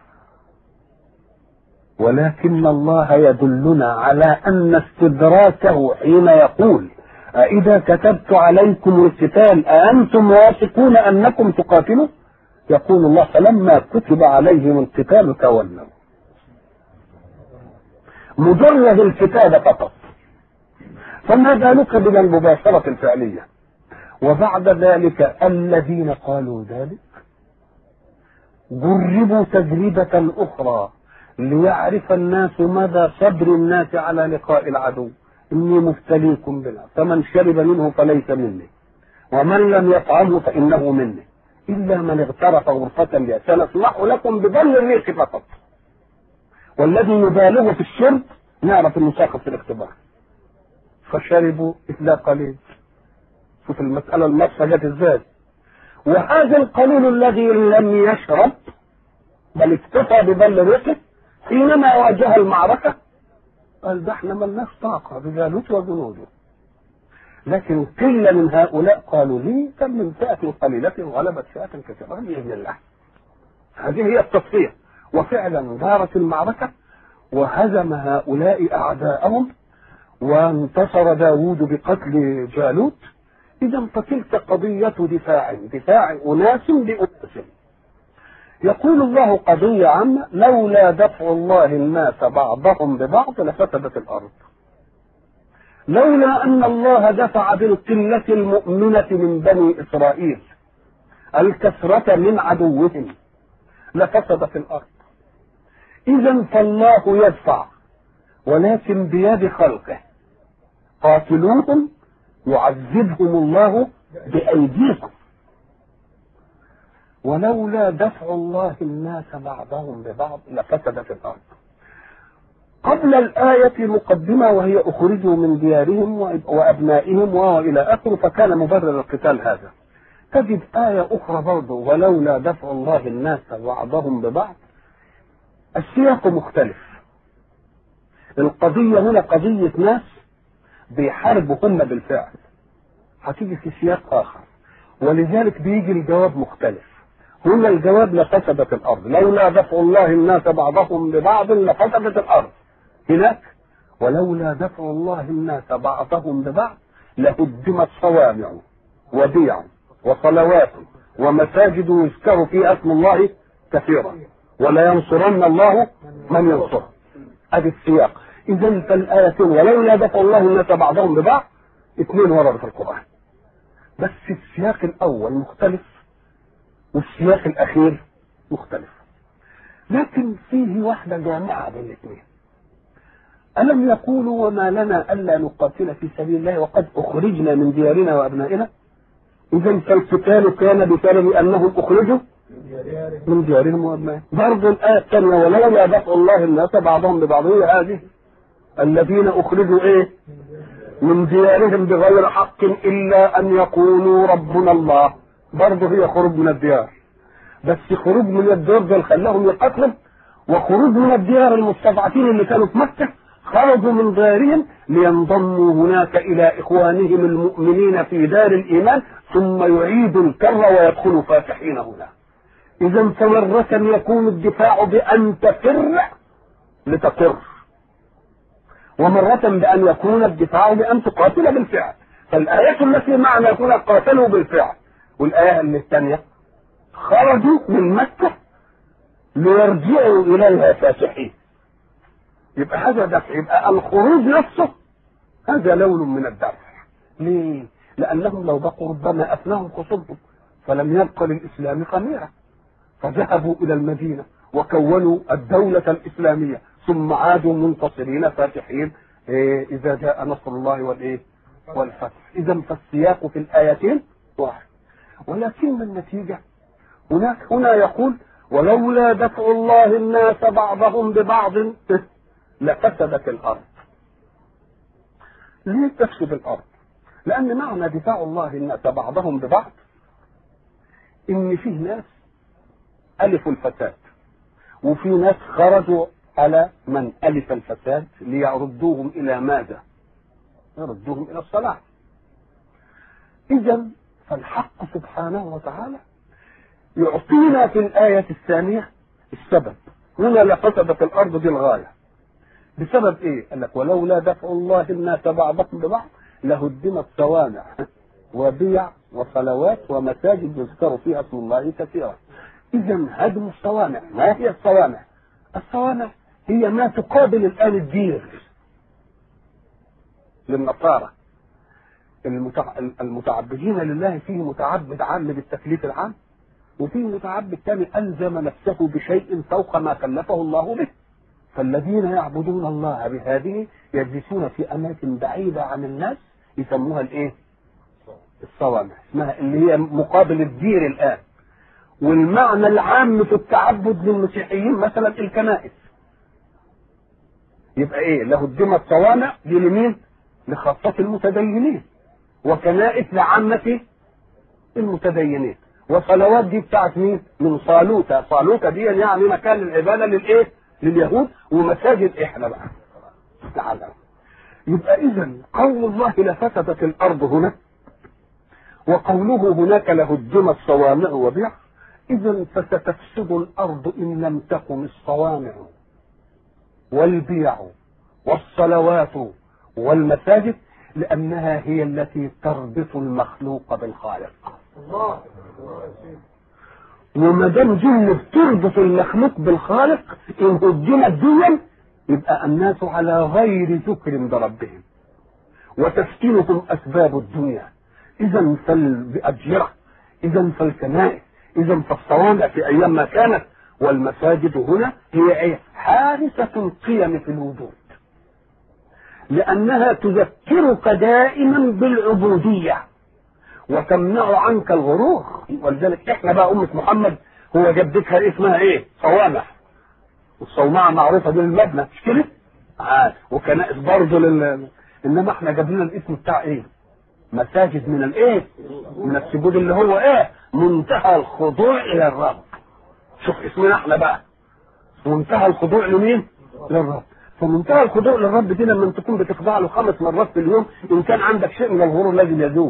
ولكن الله يدلنا على أن استدراكه حين يقول أإذا كتبت عليكم القتال أأنتم واثقون أنكم تقاتلوا؟ يقول الله فلما كتب عليهم القتال تولوا مجرد الكتابة فقط فما بالك بالمباشرة الفعلية وبعد ذلك الذين قالوا ذلك جربوا تجربة أخرى ليعرف الناس مدى صبر الناس على لقاء العدو إني مبتليكم بالله فمن شرب منه فليس مني ومن لم يطعمه فإنه مني إلا من اغترف غرفة سنسمح لكم بظل الريح فقط والذي يبالغ في الشرب نعرف انه ساقط في الاختبار فشربوا إلا قليل شوف المسألة المصفى جت ازاي وهذا القليل الذي لم يشرب بل اكتفى ببل ريقه حينما واجه المعركة قال ده احنا ملناش طاقة بجالوت وجنوده لكن قلة من هؤلاء قالوا لي كم من فئة قليلة غلبت فئة كثيرة بإذن الله هذه هي التصفية وفعلا دارت المعركة وهزم هؤلاء أعداءهم وانتصر داود بقتل جالوت إذا فتلك قضية دفاع دفاع أناس بأناس يقول الله قضية عامة لولا دفع الله الناس بعضهم ببعض لفسدت الأرض لولا أن الله دفع بالقلة المؤمنة من بني إسرائيل الكثرة من عدوهم لفسدت الأرض إذا فالله يدفع ولكن بيد خلقه قاتلوهم يعذبهم الله بأيديكم ولولا دفع الله الناس بعضهم ببعض لفسدت الأرض قبل الآية مقدمة وهي أخرجوا من ديارهم وأبنائهم وإلى آخره فكان مبرر القتال هذا تجد آية أخرى برضه ولولا دفع الله الناس بعضهم ببعض السياق مختلف القضية هنا قضية ناس بيحاربوا هم بالفعل هتيجي في سياق آخر ولذلك بيجي الجواب مختلف هنا الجواب لفسدت الأرض لولا دفع الله الناس بعضهم ببعض لفسدت الأرض هناك ولولا دفع الله الناس بعضهم ببعض لهدمت صوامع وبيع وصلوات ومساجد يذكر فيها اسم الله كثيرا ولا ينصرن الله من ينصره ادي السياق اذا فالايتين ولولا دفع الله الناس بعضهم ببعض اثنين ورد في القران بس السياق الاول مختلف والسياق الاخير مختلف لكن فيه واحده جامعه بين الاثنين ألم يقولوا وما لنا ألا نقاتل في سبيل الله وقد أخرجنا من ديارنا وأبنائنا إذا فالقتال كان بسبب أنهم أخرجوا من ديارهم وأبنائهم برضه الآية الثانية ولولا دفع الله الناس بعضهم ببعض هي هذه الذين أخرجوا إيه من ديارهم بغير حق إلا أن يقولوا ربنا الله برضه هي خروج من الديار بس خروج من الديار ده خلاهم يقتلوا وخروج من الديار المستضعفين اللي كانوا في مكة خرجوا من دارهم لينضموا هناك إلى إخوانهم المؤمنين في دار الإيمان ثم يعيدوا الكر ويدخلوا فاتحين هنا إذا فمرة يكون الدفاع بأن تفر لتقر ومرة بأن يكون الدفاع بأن تقاتل بالفعل فالآية التي معنا يكون قاتلوا بالفعل والآية اللي الثانية خرجوا من مكة ليرجعوا إليها فاتحين يبقى هذا دفع يبقى الخروج نفسه هذا لون من الدفع ليه؟ لأنهم لو بقوا ربما أفناهم خصومهم فلم يبق للإسلام خميرة فذهبوا إلى المدينة وكونوا الدولة الإسلامية ثم عادوا منتصرين فاتحين إيه إذا جاء نصر الله والإيه؟ والفتح إذا فالسياق في الآيتين واحد ولكن النتيجة هناك هنا يقول ولولا دفع الله الناس بعضهم ببعض لفسدت الارض ليه تفسد الارض لان معنى دفاع الله الناس بعضهم ببعض ان فيه ناس الفوا الفساد وفي ناس خرجوا على من الف الفساد ليردوهم الى ماذا يردوهم الى الصلاح اذا فالحق سبحانه وتعالى يعطينا في الآية الثانية السبب هنا لفسدت الأرض دي الغاية بسبب ايه؟ قال لك ولولا دفع الله الناس بعضهم ببعض لهدمت صوامع وبيع وصلوات ومساجد يذكر فيها اسم الله كثيرا. اذا هدم الصوامع، ما هي الصوامع؟ الصوامع هي ما تقابل الان الدير للنصارى المتعبدين لله فيه متعبد عام بالتكليف العام وفيه متعبد ثاني الزم نفسه بشيء فوق ما كلفه الله به فالذين يعبدون الله بهذه يجلسون في اماكن بعيده عن الناس يسموها الايه؟ الصوامع اسمها اللي هي مقابل الدير الان والمعنى العام في التعبد للمسيحيين مثلا الكنائس يبقى ايه له هدمت صوامع دي لمين؟ لخاصة المتدينين وكنائس لعامة المتدينين وصلوات دي بتاعت مين؟ من صالوتة، صالوتة دي يعني مكان العبادة للايه؟ لليهود ومساجد احنا بقى تعالى يبقى اذا قول الله لفسدت الارض هنا وقوله هناك لهدمت صوامع وبيع إذا فستفسد الأرض إن لم تقم الصوامع والبيع والصلوات والمساجد لأنها هي التي تربط المخلوق بالخالق الله وما دام دي اللي بتربط المخلوق بالخالق إن هدمت ديا يبقى الناس على غير ذكر بربهم وتسكنهم أسباب الدنيا إذا فالأجرة إذا فالكنائس إذا فالصوامع في أيام ما كانت والمساجد هنا هي إيه؟ حارسة القيم في الوجود لأنها تذكرك دائما بالعبودية وتمنع عنك الغرور ولذلك احنا بقى أمة محمد هو جدتها اسمها ايه؟ صوامع والصومعة معروفة دي المبنى مش كده؟ آه. وكنائس برضه لل انما احنا جاب لنا الاسم بتاع ايه؟ مساجد من الايه؟ من السجود اللي هو ايه؟ منتهى الخضوع الى الرب. شوف اسمنا احنا بقى. منتهى الخضوع لمين؟ للرب. فمنتهى الخضوع للرب دي لما تكون بتخضع له خمس مرات في اليوم ان كان عندك شيء من الغرور لازم يذوب.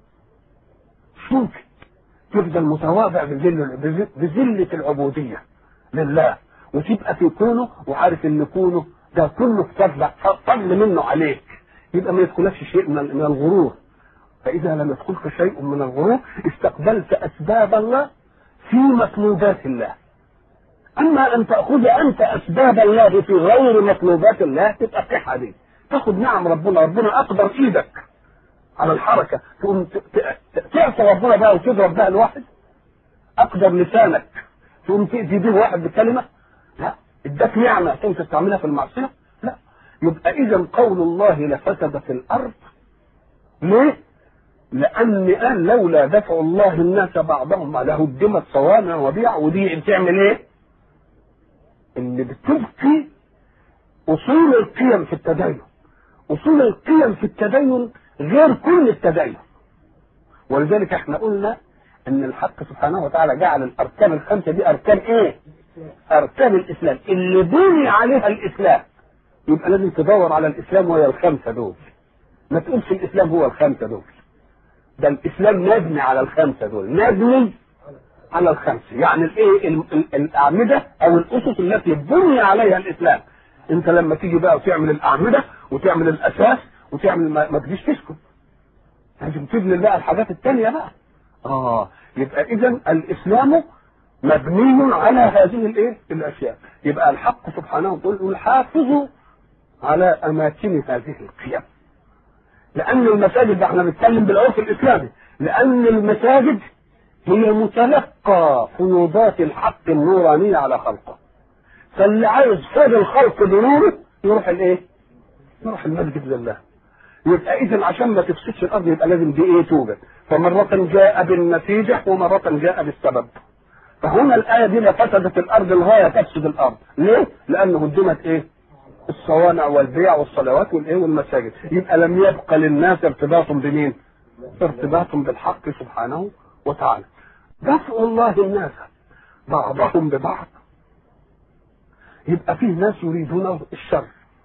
مش ممكن تفضل متواضع بذل بذلة العبودية لله وتبقى في كونه وعارف ان كونه ده كله فضل فضل منه عليك يبقى ما يدخلكش شيء من من الغرور فإذا لم يدخلك شيء من الغرور استقبلت أسباب الله في مطلوبات الله أما أن تأخذ أنت أسباب الله في غير مطلوبات الله تبقى بتحة دي تاخد نعم ربنا ربنا أقدر إيدك على الحركة تقوم تعصى ربنا بقى وتضرب بقى الواحد أقدر لسانك تقوم تأذي به واحد بكلمة لا اداك نعمة تقوم تستعملها في المعصية لا يبقى إذا قول الله لفسدت الأرض ليه؟ لأن قال لولا دفع الله الناس بعضهم لهدمت صوامع وبيع ودي بتعمل إيه؟ اللي بتبقي أصول القيم في التدين أصول القيم في التدين غير كل التدين ولذلك احنا قلنا ان الحق سبحانه وتعالى جعل الاركان الخمسه دي اركان ايه؟ اركان الاسلام اللي بني عليها الاسلام يبقى لازم تدور على الاسلام وهي الخمسه دول ما تقولش الاسلام هو الخمسه دول ده الاسلام مبني على الخمسه دول مبني على الخمسه يعني الايه ال- ال- الاعمده او الاسس التي بني عليها الاسلام انت لما تيجي بقى وتعمل الاعمده وتعمل الاساس وتعمل ما, ما تجيش تسكت لازم تبني بقى الحاجات التانية بقى اه يبقى اذا الاسلام مبني على هذه الايه الاشياء يبقى الحق سبحانه يقول حافظوا على اماكن هذه القيم لان المساجد ده احنا بنتكلم بالعرف الاسلامي لان المساجد هي متلقى فيوضات الحق النورانية على خلقه فاللي عايز فاد الخلق بنوره يروح الايه؟ يروح المسجد لله يبقى اذا عشان ما تفسدش الارض يبقى لازم دي ايه توجد فمرة جاء بالنتيجة ومرة جاء بالسبب فهنا الآية دي لفسدت الأرض الغاية تفسد الأرض ليه؟ لأنه هدمت إيه؟ الصوامع والبيع والصلوات والإيه والمساجد يبقى لم يبقى للناس ارتباط بمين؟ ارتباط بالحق سبحانه وتعالى دفع الله الناس بعضهم ببعض يبقى فيه ناس يريدون الشر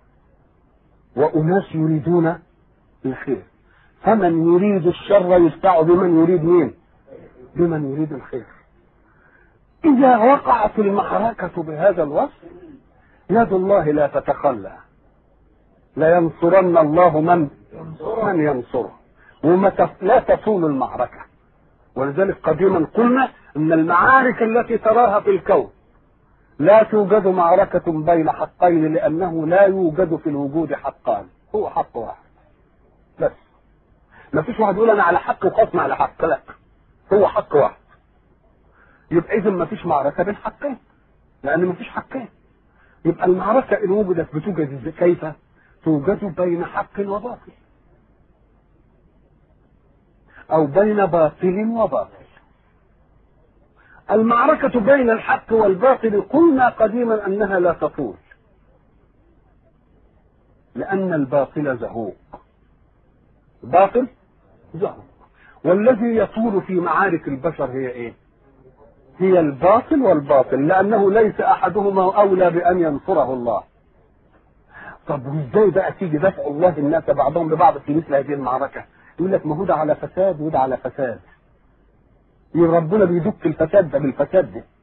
وأناس يريدون الخير فمن يريد الشر يدفع بمن يريد مين بمن يريد الخير إذا وقعت المعركة بهذا الوصف يد الله لا تتخلى لينصرن الله من من ينصره وما تف- لا تطول المعركة ولذلك قديما قلنا ان المعارك التي تراها في الكون لا توجد معركة بين حقين لأنه لا يوجد في الوجود حقان هو حق واحد بس ما فيش واحد يقول أنا على حق وخصم على حق لا هو حق واحد يبقى إذا ما فيش معركة بين حقين لأن ما فيش حقين يبقى المعركة إن وجدت بتوجد إزاي؟ كيف؟ توجد بين حق وباطل أو بين باطل وباطل المعركة بين الحق والباطل قلنا قديما أنها لا تطول لأن الباطل زهوق باطل زهوق والذي يطول في معارك البشر هي ايه هي الباطل والباطل لأنه ليس أحدهما أولى بأن ينصره الله طب وازاي بقى تيجي دفع الله الناس بعضهم ببعض في مثل هذه المعركة يقول لك ما هو ده على فساد وده على فساد ربنا بيدك الفساد ده بالفساد ده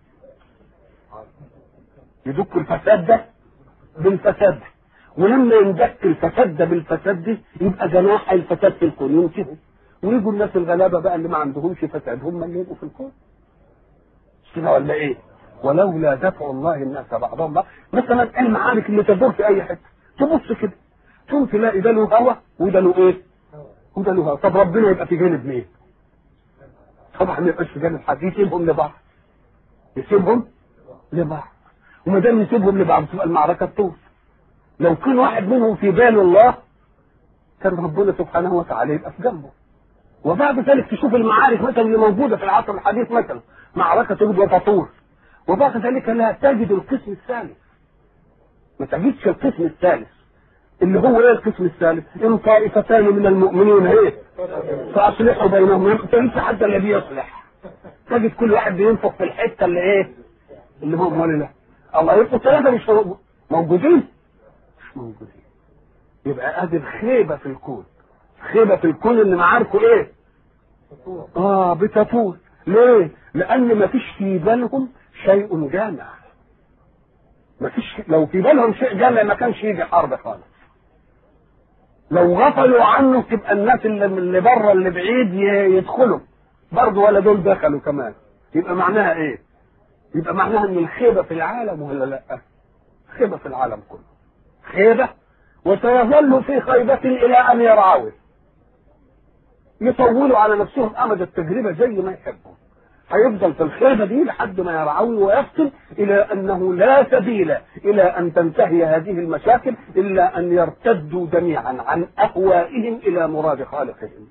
يدك الفساد ده بالفساد ده ولما يندك الفساد ده بالفساد ده يبقى جناح الفساد في الكون ينتهي ويجوا الناس الغلابه بقى اللي ما عندهمش فساد هم اللي يبقوا في الكون مش كده ولا ايه؟ ولولا دفع الله الناس بعضهم بعض مثلا المعارك اللي تدور في اي حته تبص كده تقوم تلاقي ده له هوا وده له ايه؟ وده له هوا طب ربنا يبقى في جانب مين؟ طبعا ما يبقاش في جانب حد يسيبهم لبعض يسيبهم لبعض وما دام يسيبهم لبعض تبقى المعركه تطول لو كان واحد منهم في بال الله كان ربنا سبحانه وتعالى يبقى في جنبه وبعد ذلك تشوف المعارك مثلا اللي موجوده في العصر الحديث مثلا معركه تجد وتطول وبعد ذلك لا تجد القسم الثالث ما تجدش القسم الثالث اللي هو ايه القسم الثالث ان طائفتان من المؤمنين ايه فاصلحوا بينهم ما تنسى حتى الذي يصلح تجد كل واحد بينفخ في الحته اللي ايه اللي هو ولا لا الله يبقوا الثلاثه مش موجودين مش موجودين يبقى ادي الخيبه في الكون خيبه في الكون ان معاركه ايه اه بتطول ليه لان ما فيش في بالهم شيء جامع ما فيش لو في بالهم شيء جامع ما كانش يجي حرب خالص لو غفلوا عنه تبقى الناس اللي, اللي بره اللي بعيد يدخلوا برضه ولا دول دخلوا كمان يبقى معناها ايه يبقى معناها ان الخيبه في العالم ولا لا خيبه في العالم كله خيبه وسيظل في خيبه الى ان يرعوه يطولوا على نفسهم امد التجربه زي ما يحبوا هيفضل في الخيبه دي لحد ما يرعوه ويفصل الى انه لا سبيل الى ان تنتهي هذه المشاكل الا ان يرتدوا جميعا عن اهوائهم الى مراد خالقهم.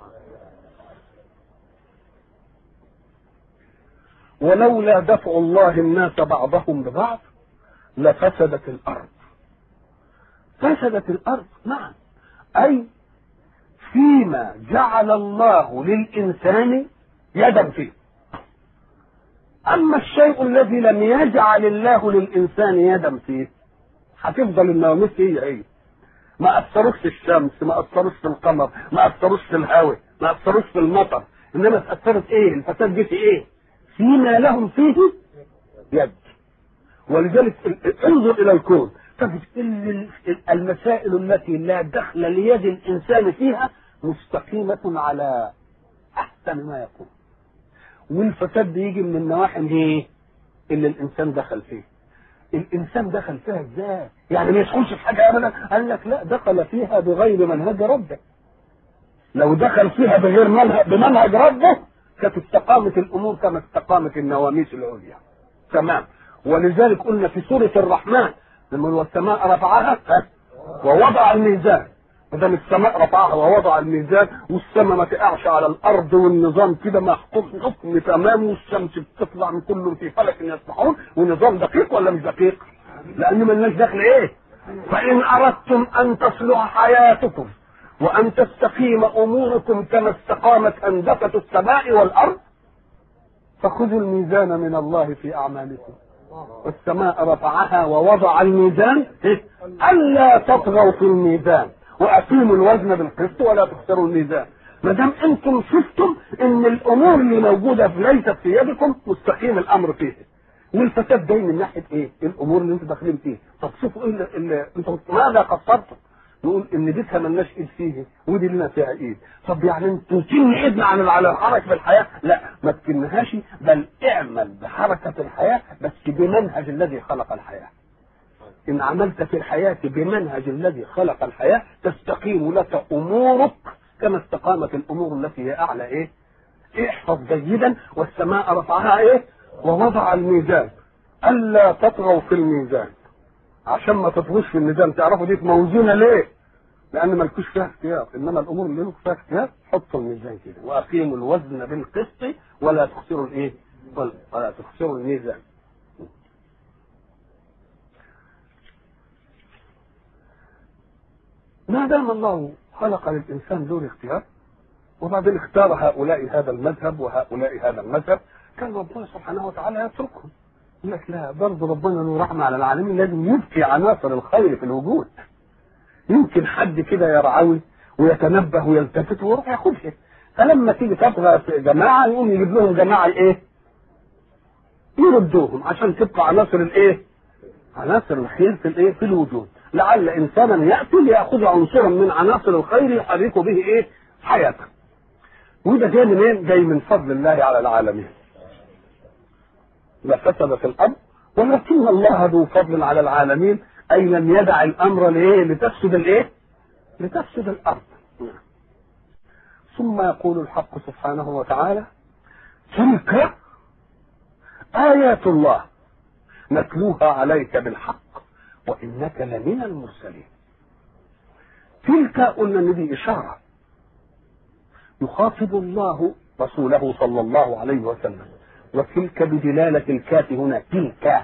ولولا دفع الله الناس بعضهم ببعض لفسدت الارض. فسدت الارض نعم اي فيما جعل الله للانسان يدا فيه. اما الشيء الذي لم يجعل الله للانسان يدا فيه هتفضل النواميس هي هي ما اثروش في الشمس ما اثروش في القمر ما اثروش في الهواء ما اثروش في المطر انما تاثرت ايه الفساد جه في ايه فيما لهم فيه يد ولذلك انظر الى الكون تجد المسائل التي لا دخل ليد الانسان فيها مستقيمه على احسن ما يكون والفساد بيجي من النواحي ايه اللي الانسان دخل فيه الانسان دخل فيها ازاي يعني ما يدخلش في حاجه ابدا قال لك لا دخل فيها بغير منهج ربه لو دخل فيها بغير منهج بمنهج ربه كانت استقامت الامور كما استقامت النواميس العليا تمام ولذلك قلنا في سوره الرحمن لما السماء رفعها ووضع الميزان ما دام السماء رفعها ووضع الميزان والسماء ما تقعش على الارض والنظام كده محكوم حكم تمام والشمس بتطلع من كل في فلك يسبحون ونظام دقيق ولا مش دقيق؟ لان مالناش دخل ايه؟ فان اردتم ان تصلح حياتكم وان تستقيم اموركم كما استقامت هندسه السماء والارض فخذوا الميزان من الله في اعمالكم والسماء رفعها ووضع الميزان الا تطغوا في الميزان واقيموا الوزن بالقسط ولا تخسروا الميزان ما دام انتم شفتم ان الامور اللي موجوده ليست في يدكم مستقيم الامر فيه والفساد جاي من ناحيه ايه؟ الامور اللي انتم داخلين فيها طب شوفوا ايه اللي انتم ماذا قصرتم؟ نقول ان دي مالناش ايد فيه ودي لنا فيها ايد طب يعني انتوا تكن ايدنا عن على الحركه في الحياه لا ما تكنهاش بل اعمل بحركه الحياه بس بمنهج الذي خلق الحياه إن عملت في الحياة بمنهج الذي خلق الحياة تستقيم لك أمورك كما استقامت الأمور التي هي أعلى إيه؟ احفظ جيدا والسماء رفعها إيه؟ ووضع الميزان ألا تطغوا في الميزان عشان ما تطغوش في الميزان تعرفوا دي موزونة ليه؟ لأن مالكوش فيها اختيار إنما الأمور اللي لكم فيها اختيار حطوا الميزان كده وأقيموا الوزن بالقسط ولا تخسروا الإيه؟ ولا تخسروا الميزان ما دام الله خلق للانسان دور اختيار وبعدين اختار هؤلاء هذا المذهب وهؤلاء هذا المذهب كان ربنا سبحانه وتعالى يتركهم يقول لك لا برضه ربنا له رحمه على العالمين لازم يبقي عناصر الخير في الوجود يمكن حد كده يرعوي ويتنبه ويلتفت ويروح ياخدها فلما تيجي تبغى جماعه يقوم يجيب لهم جماعه ايه؟ يردوهم عشان تبقى عناصر الايه؟ عناصر الخير في الايه؟ في الوجود لعل انسانا ياتي لياخذ عنصرا من عناصر الخير يحرك به ايه؟ حياته وده جاي منين؟ جاي من فضل الله على العالمين لفسد في الارض ولكن الله ذو فضل على العالمين اي لم يدع الامر لايه؟ لتفسد الايه؟ لتفسد الارض ثم يقول الحق سبحانه وتعالى تلك آيات الله نتلوها عليك بالحق وإنك لمن المرسلين تلك قلنا ان دي إشارة يخاطب الله رسوله صلى الله عليه وسلم وتلك بدلالة الكاف هنا تلك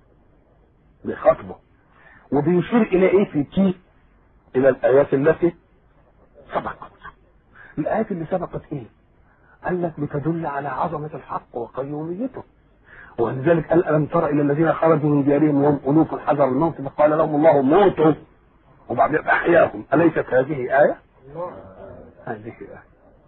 بخطبه وبيشير إلى إيه في تي إلى الآيات التي سبقت الآيات اللي سبقت إيه؟ قال لك بتدل على عظمة الحق وقيوميته ولذلك قال ألم تر إلى الذين خرجوا من ديارهم وهم ألوف حذر الموت فقال لهم الله موتوا وبعدين أحياهم أليست هذه آية؟ هذه آية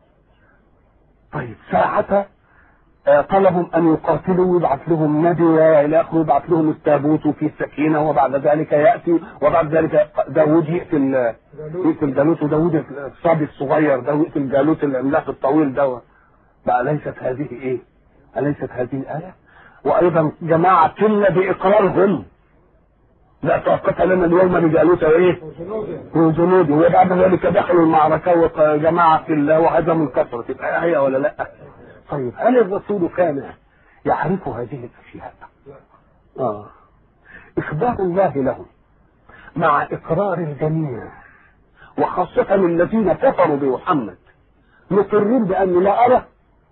طيب ساعة طلبوا أن يقاتلوا ويبعث لهم نبي وإلى آخره يبعث لهم التابوت في السكينة وبعد ذلك يأتي وبعد ذلك داوود يقتل يقتل جالوت وداوود الصبي الصغير ده يقتل جالوت العملاق الطويل ده بقى ليست هذه إيه؟ أليست هذه الآية؟ وأيضا جماعة كنا بإقرارهم لا طاقة لنا اليوم بجالوت وإيه؟ وجنوده وبعد ذلك دخلوا المعركة وجماعة في الله وهزموا الكفرة تبقى آية ولا لأ؟ طيب هل الرسول كان يعرف هذه الاشياء اه اخبار الله له مع اقرار الجميع وخاصة الذين كفروا بمحمد مقرين بأنه لا أرى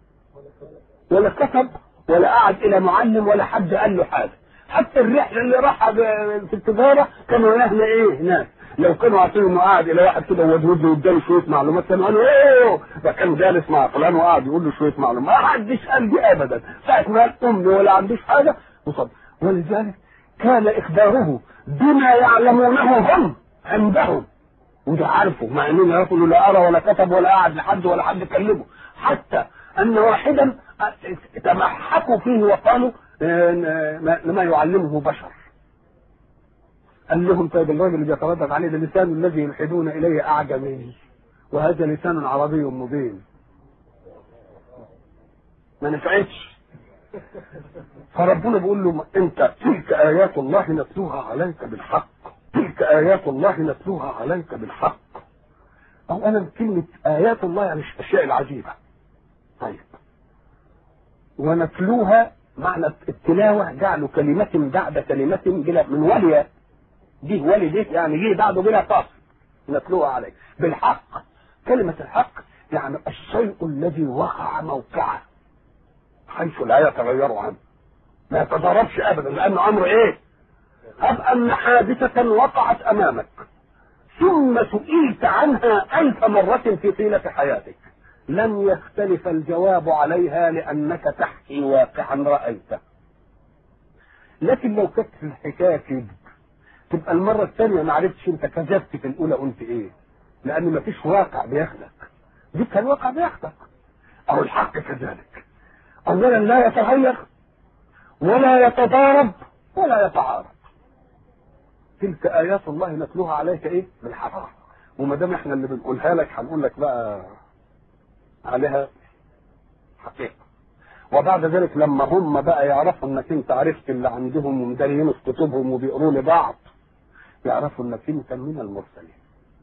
ولا كتب ولا قعد إلى معلم ولا حد قال له حاجة حتى الرحلة اللي راحها في التجارة كانوا أهل إيه ناس لو كانوا عارفين انه قاعد الى واحد كده وودود له واداله شويه معلومات كانوا قالوا ايه ده كان جالس مع فلان وقاعد يقول له شويه معلومات ما حدش قال دي ابدا ساعه ما قال امي ولا عنديش حاجه وصد ولذلك كان اخباره بما يعلمونه هم عندهم وده عارفه مع انهم يعرفوا انه لا ارى ولا كتب ولا قعد لحد ولا حد كلمه حتى ان واحدا تمحكوا فيه وقالوا ما يعلمه بشر قال لهم طيب الراجل اللي بيتردد عليه ده لسان الذي يلحدون اليه اعجمي وهذا لسان عربي مبين ما نفعتش فربنا بيقول له انت تلك ايات الله نتلوها عليك بالحق تلك ايات الله نتلوها عليك بالحق اولا كلمه ايات الله يعني الاشياء العجيبه طيب ونتلوها معنى التلاوه جعل كلمه بعد كلمه بلا من ولي دي ولي دي يعني جه بعده بلا فاصل نتلوها عليه بالحق كلمة الحق يعني الشيء الذي وقع موقعه حيث لا يتغير عنه ما يتضربش ابدا لانه امر ايه هب ان حادثة وقعت امامك ثم سئلت عنها الف مرة في طيلة حياتك لن يختلف الجواب عليها لانك تحكي واقعا رايته لكن لو كانت الحكايه كده تبقى المرة الثانية ما عرفتش انت كذبت في الأولى قلت إيه؟ لأن ما فيش واقع بياخدك. دي كان واقع بياخدك. أو الحق كذلك. أولا لا يتغير ولا يتضارب ولا يتعارض. تلك آيات الله نتلوها عليك إيه؟ بالحق. وما دام إحنا اللي بنقولها لك هنقول لك بقى عليها حقيقة. وبعد ذلك لما هم بقى يعرفوا انك انت عرفت اللي عندهم ومداريين في كتبهم وبيقروا لبعض يعرفوا انك انت من المرسلين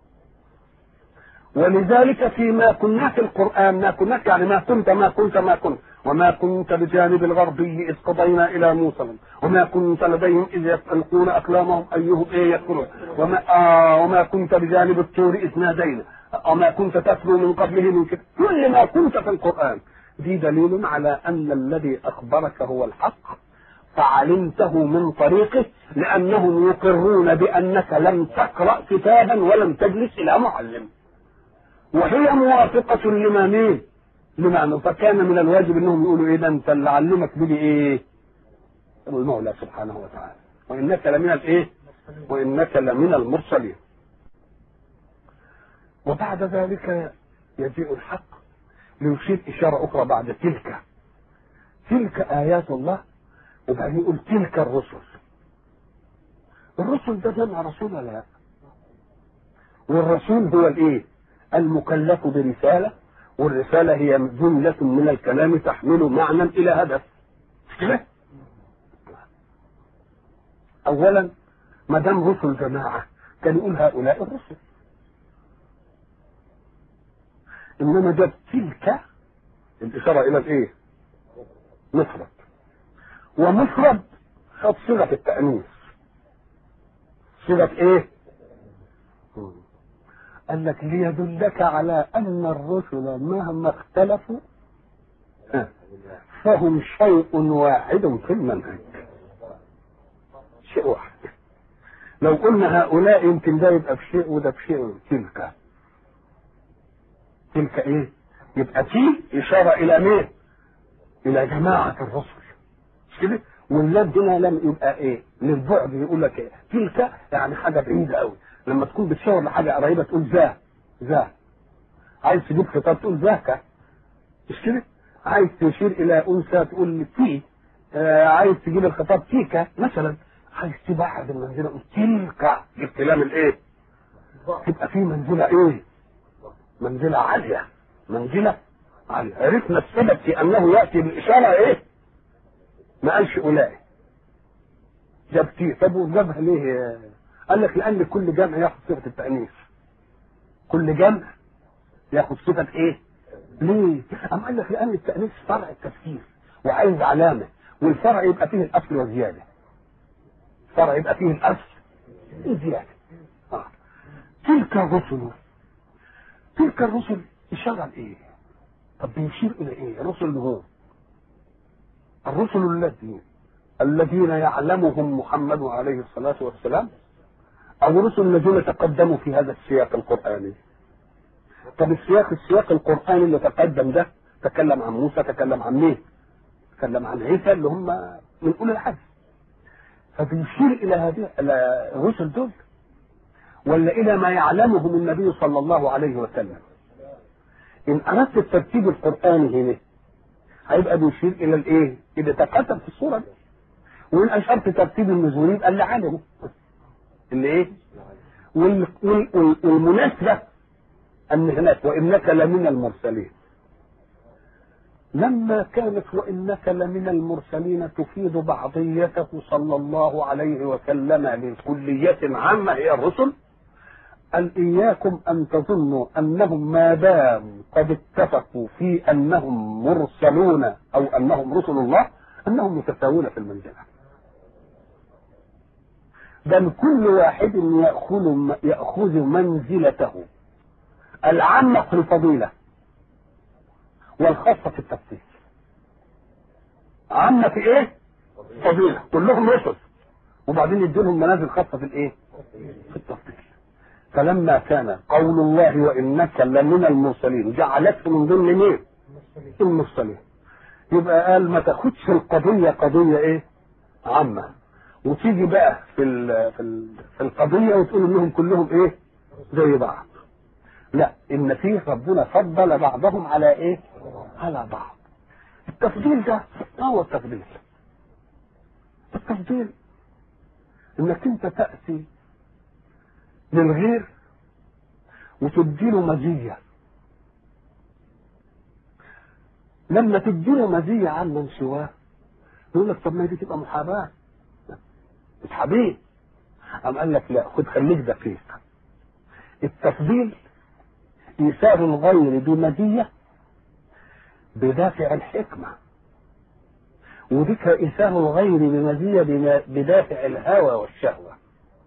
ولذلك فيما كنا في القرآن ما كناك يعني ما كنت ما كنت ما كنت وما كنت بجانب الغربي إذ قضينا إلى موسى وما كنت لديهم إذ يلقون أقلامهم أيهم إيه يدخلون وما, آه وما كنت بجانب الطور إذ نادينا وما كنت تتلو من قبله من كتاب كل ما كنت في القرآن دي دليل على أن الذي أخبرك هو الحق فعلمته من طريقه لأنهم يقرون بأنك لم تقرأ كتابا ولم تجلس إلى معلم وهي موافقة لما مين؟ لما فكان من الواجب انهم يقولوا ايه ده انت اللي علمك به ايه؟ المولى سبحانه وتعالى وانك لمن الايه؟ وانك لمن المرسلين. وبعد ذلك يجيء الحق ليشير إشارة أخرى بعد تلك تلك آيات الله وبعدين يقول تلك الرسل الرسل ده جمع رسول ولا لا؟ والرسول هو الايه؟ المكلف برسالة والرسالة هي جملة من الكلام تحمل معنى إلى هدف مش كده؟ أولا ما دام رسل جماعة كان يقول هؤلاء الرسل إنما جاب تلك الإشارة إلى الإيه؟ مفرد ومفرد خد صيغة التأنيث صيغة إيه؟ قال لك ليدلك على أن الرسل مهما اختلفوا فهم شيء واحد في المنهج شيء واحد لو قلنا هؤلاء يمكن ده يبقى بشيء وده بشيء تلك تلك ايه يبقى تي اشاره الى مين الى جماعه الرسل مش كده واللام هنا لم يبقى ايه للبعد يقول لك ايه تلك يعني حاجه بعيده قوي لما تكون بتشاور لحاجه قريبه تقول ذا ذا عايز تجيب خطاب تقول ذاك مش كده عايز تشير الى انثى تقول تي آه عايز تجيب الخطاب تيكا مثلا عايز تبعد المنزله قول تلك بالكلام الايه تبقى في منزله ايه منزله عاليه منزله عاليه عرفنا السبب في انه ياتي بالاشاره ايه ما قالش اولئك جاب تي طب وجابها ليه قال لك لان كل جمع ياخد صفه التانيث كل جمع ياخد صفه ايه ليه أم قال لك لان التانيث فرع التفكير وعايز علامه والفرع يبقى فيه الاصل وزياده فرع يبقى فيه الاصل وزياده آه. تلك الرسل تلك الرسل اشاره لايه طب بيشير الى ايه رسل هو الرسل الذين الذين يعلمهم محمد عليه الصلاة والسلام أو الرسل الذين تقدموا في هذا السياق القرآني طب السياق السياق القرآني اللي تقدم ده تكلم عن موسى تكلم عن مين تكلم عن عيسى اللي هم من أولي العزم فبيشير إلى هذه إلى الرسل دول ولا إلى ما يعلمهم النبي صلى الله عليه وسلم إن أردت الترتيب القرآني هنا هيبقى بيشير إلى الإيه؟ إذا تقدم في الصورة دي وإن أشرت ترتيب النزول يبقى اللي علمه اللي إيه؟ وال... وال... وال... والمناسبة أن هناك وإنك لمن المرسلين لما كانت وإنك لمن المرسلين تفيد بعضيته صلى الله عليه وسلم لكلية عامة هي الرسل قال إياكم أن تظنوا أنهم ما دام قد اتفقوا في أنهم مرسلون أو أنهم رسل الله أنهم متساوون في المنزلة بل كل واحد يأخذ يأخذ منزلته العامة في الفضيلة والخاصة في التفسير عامة في ايه؟ فضيلة كلهم رسل وبعدين يديلهم منازل خاصة في الايه؟ في التفسير فلما كان قول الله وانك لمن المرسلين جعلته من ضمن مين؟ المرسلين يبقى قال ما تاخدش القضية قضية ايه؟ عامة وتيجي بقى في ال في, ال في القضية وتقول انهم كلهم ايه؟ زي بعض لا ان فيه ربنا فضل بعضهم على ايه؟ على بعض التفضيل ده ما هو التفضيل؟ التفضيل انك انت تأتي للغير وتديله مزية لما تديله مزية عن من سواه يقول لك طب ما دي تبقى محاباة مش حبيب أم قال لك لا خد خليك دقيق التفضيل إيثار الغير بمزية بدافع الحكمة وذكر إيثار الغير بمزية بدافع الهوى والشهوة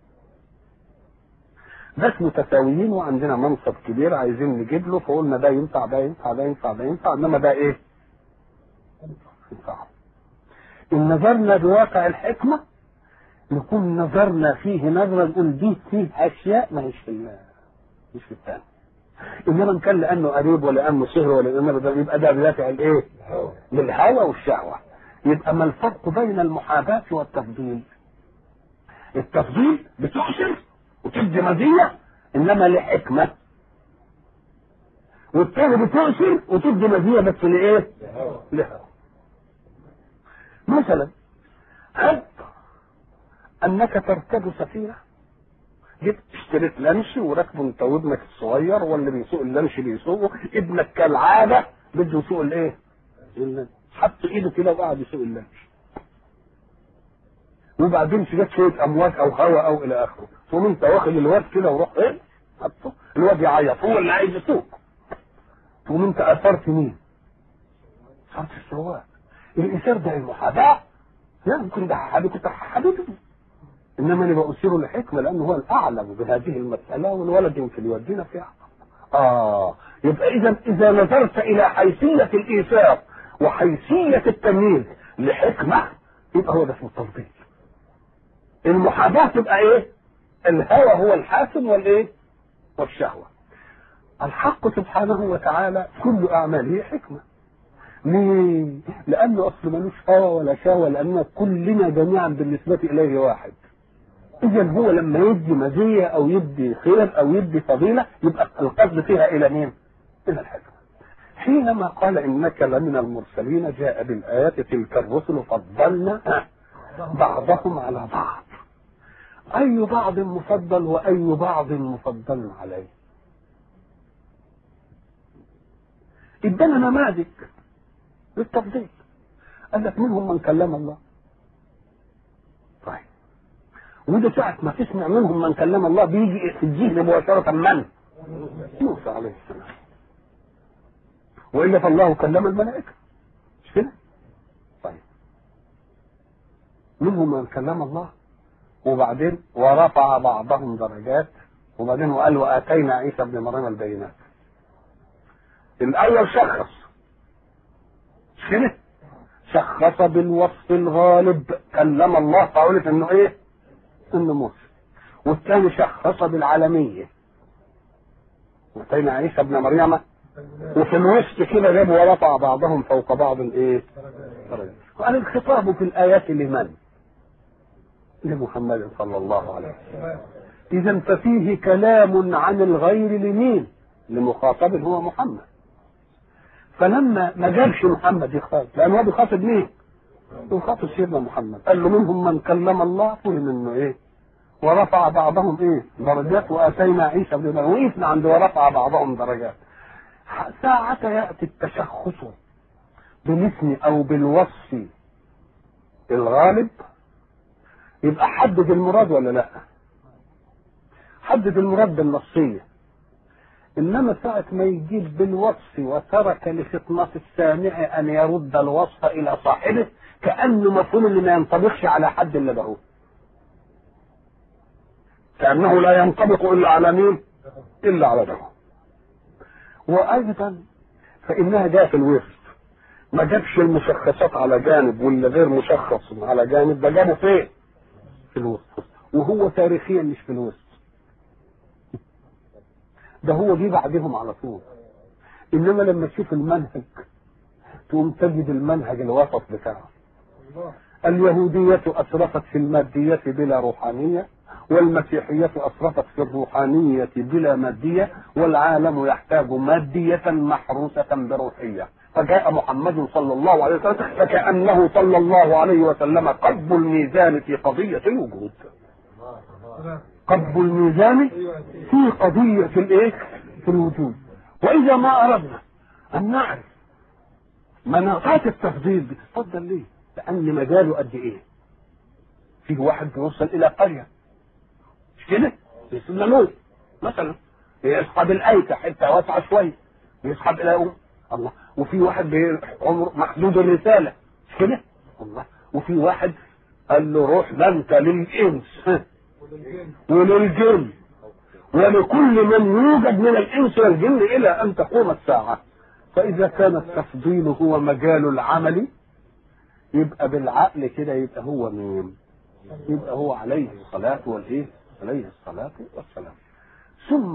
ناس متساويين وعندنا منصب كبير عايزين نجيب له فقلنا ده ينفع ده ينفع ده ينفع ده ينفع انما ده ايه؟ ينفع ان نظرنا بواقع الحكمه نكون نظرنا فيه نظره نقول دي فيه اشياء ما هيش في مش في الثاني انما ان كان لانه قريب ولا لانه سهر ولا لانه ده يبقى ده بدافع الايه؟ للهوى والشهوه يبقى ما الفرق بين المحاباه والتفضيل؟ التفضيل بتحسن وتدي مزيه انما لحكمه والتاني بتؤثر وتدي مزيه بس لايه؟ لها مثلا هب انك تركب سفينه جبت اشتريت لانش وراكبه انت وابنك الصغير واللي بيسوق اللانش بيسوقه ابنك كالعاده بده يسوق الايه؟ اللانش حط ايده كده وقعد يسوق اللانش وبعدين جت شويه امواج او هواء او الى اخره ثم انت واخد الواد كده وروح ايه؟ حطه الواد يعيط هو اللي عايز يسوق ثم انت اثرت مين؟ اثرت السواق الاثار ده المحاباه لا يمكن ده حبيبي حبيبي انما انا بأثيره الحكمه لانه هو الاعلم بهذه المساله والولد يمكن يودينا فيها اه يبقى اذا اذا نظرت الى حيثيه الايثار وحيثيه التمييز لحكمه يبقى هو ده اسمه التفضيل المحاباه تبقى ايه الهوى هو الحاسم والايه والشهوه الحق سبحانه وتعالى كل اعماله حكمه ليه؟ لانه اصل ملوش هوى ولا شهوه لان كلنا جميعا بالنسبه اليه واحد اذا هو لما يدي مزيه او يدي خير او يدي فضيله يبقى القصد فيها الى مين؟ الى الحكمه. حينما قال انك لمن المرسلين جاء بالايات تلك الرسل فضلنا بعضهم على بعض. اي بعض مفضل واي بعض مفضل عليه. ادانا نماذج للتفضيل. قال لك منهم من كلم الله. طيب وده ساعة ما تسمع منهم من كلم الله بيجي في الذهن مباشرة من؟ موسى عليه السلام. وإلا فالله كلم الملائكة. مش كده؟ طيب. منهم من كلم الله وبعدين ورفع بعضهم درجات وبعدين وقال وآتينا عيسى ابن مريم البينات. الأول شخص. مش كده؟ شخص بالوصف الغالب كلم الله فقلت انه ايه؟ انه موسى والثاني شخص بالعالمية واتينا عيسى ابن مريم وفي الوسط كده جاب ورفع بعضهم فوق بعض ايه؟ وقال الخطاب في الآيات لمن؟ لمحمد صلى الله عليه وسلم إذا ففيه كلام عن الغير لمين؟ لمخاطب هو محمد فلما ما جابش محمد يخاطب لأن هو بيخاطب مين؟ يخاطب سيدنا محمد قال له منهم من كلم الله فهم انه ايه ورفع بعضهم ايه درجات واتينا عيسى ابن مريم وقفنا عند ورفع بعضهم درجات ساعة يأتي التشخص بالاسم او بالوصف الغالب يبقى حدد المراد ولا لا حدد المراد بالنصية انما ساعة ما يجيب بالوصف وترك لفطنة السامع ان يرد الوصف الى صاحبه كأنه مفهوم ان ما ينطبقش على حد الا به كأنه لا ينطبق الا على مين الا على ده وايضا فانها جاء في الوسط ما جابش المشخصات على جانب واللي غير مشخص على جانب ده جابه فين في الوسط وهو تاريخيا مش في الوسط ده هو جه بعدهم على طول انما لما تشوف المنهج تقوم تجد المنهج الوسط بتاعه اليهودية أسرفت في المادية بلا روحانية والمسيحية أسرفت في الروحانية بلا مادية والعالم يحتاج مادية محروسة بروحية فجاء محمد صلى الله عليه وسلم فكأنه صلى الله عليه وسلم قب الميزان في قضية الوجود قب الميزان في قضية في الايه في الوجود وإذا ما أردنا أن نعرف مناطات التفضيل دي تفضل ليه لأن مجاله قد إيه فيه واحد بيوصل إلى قرية مش كده يسمى لوط مثلا يصحب الأيكة حتة واسعة شوية يسحب إلى أم الله وفي واحد عمر محدود الرسالة مش كده الله وفي واحد قال له روح ده انت للإنس وللجن ولكل من يوجد من الإنس والجن إلى أن تقوم الساعة فإذا كان التفضيل هو مجال العمل يبقى بالعقل كده يبقى هو مين؟ يبقى هو عليه الصلاة والإيه؟ عليه الصلاة والسلام. ثم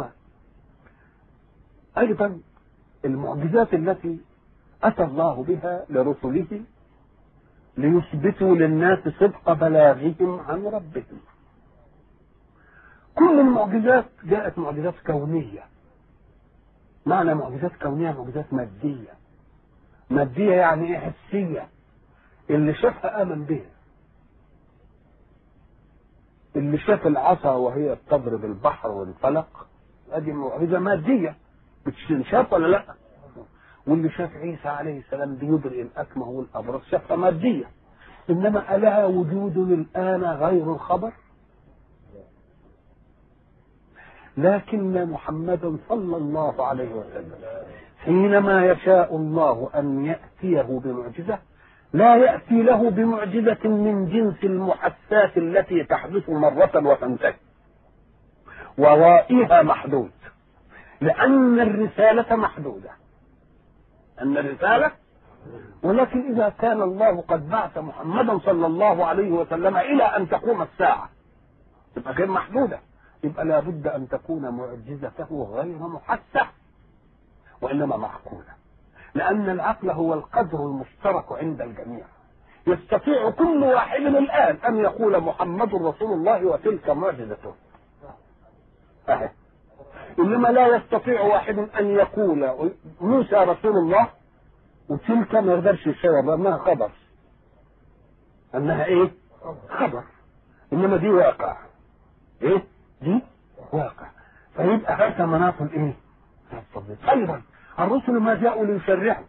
أيضا المعجزات التي أتى الله بها لرسله ليثبتوا للناس صدق بلاغهم عن ربهم. كل المعجزات جاءت معجزات كونية معنى معجزات كونيه معجزات ماديه ماديه يعني ايه حسيه اللي شافها امن بها اللي شاف العصا وهي بتضرب البحر وانفلق ادي معجزه ماديه بتشاف ولا لا واللي شاف عيسى عليه السلام بيبرئ الاكمه والابرص شافها ماديه انما الها وجود الان غير الخبر لكن محمدا صلى الله عليه وسلم حينما يشاء الله ان ياتيه بمعجزه لا ياتي له بمعجزه من جنس المحسات التي تحدث مره وتنتهي ورائها محدود لان الرساله محدوده ان الرساله ولكن اذا كان الله قد بعث محمدا صلى الله عليه وسلم الى ان تقوم الساعه تبقى غير محدوده يبقى لابد ان تكون معجزته غير محسه وانما معقوله لان العقل هو القدر المشترك عند الجميع يستطيع كل واحد الان ان يقول محمد رسول الله وتلك معجزته أهي. انما لا يستطيع واحد ان يقول موسى رسول الله وتلك ما يقدرش يشير انها خبر انها ايه خبر انما دي واقع ايه دي واقع فيبقى هذا مناط الايه ايضا الرسل ما جاءوا ليشرعوا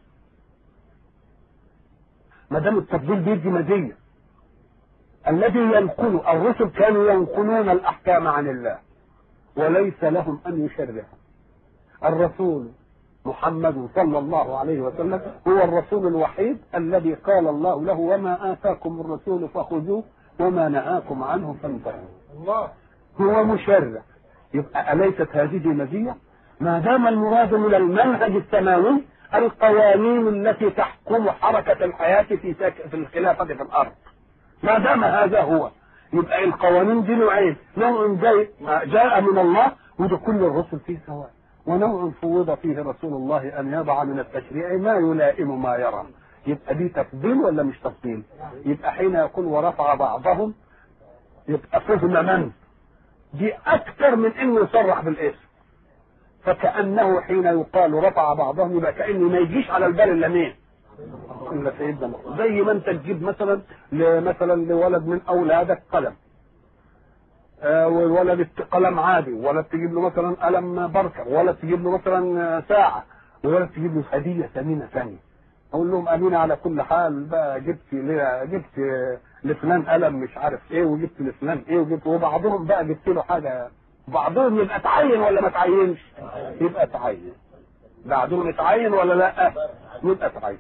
ما دام التفضيل بيدي مزيه الذي ينقل الرسل كانوا ينقلون الاحكام عن الله وليس لهم ان يشرعوا الرسول محمد صلى الله عليه وسلم هو الرسول الوحيد الذي قال الله له وما اتاكم الرسول فخذوه وما نهاكم عنه فانتهوا الله هو مشرع يبقى أليست هذه مزية ما دام المراد من المنهج السماوي القوانين التي تحكم حركة الحياة في سك... في الخلافة في الأرض ما دام هذا هو يبقى القوانين دي نوعين نوع جاي جاء من الله وده كل الرسل فيه سواء ونوع فوض فيه رسول الله أن يضع من التشريع ما يلائم ما يرى يبقى دي تفضيل ولا مش تفضيل يبقى حين يقول ورفع بعضهم يبقى فهم من دي اكثر من انه يصرح بالاسم فكانه حين يقال رفع بعضهم يبقى كانه ما يجيش على البال الا مين الا سيدنا محمد زي ما انت تجيب مثلا مثلا لولد من اولادك قلم آه والولد قلم عادي ولا تجيب له مثلا قلم بركه ولا تجيب له مثلا ساعه ولا تجيب له هديه ثمينه ثانيه اقول لهم امين على كل حال بقى جبت جبت لفلان قلم مش عارف ايه وجبت لفلان ايه وجبت وبعضهم بقى جبت له حاجه بعضهم يبقى تعين ولا ما تعينش يبقى تعين بعضهم يتعين ولا لا يبقى تعين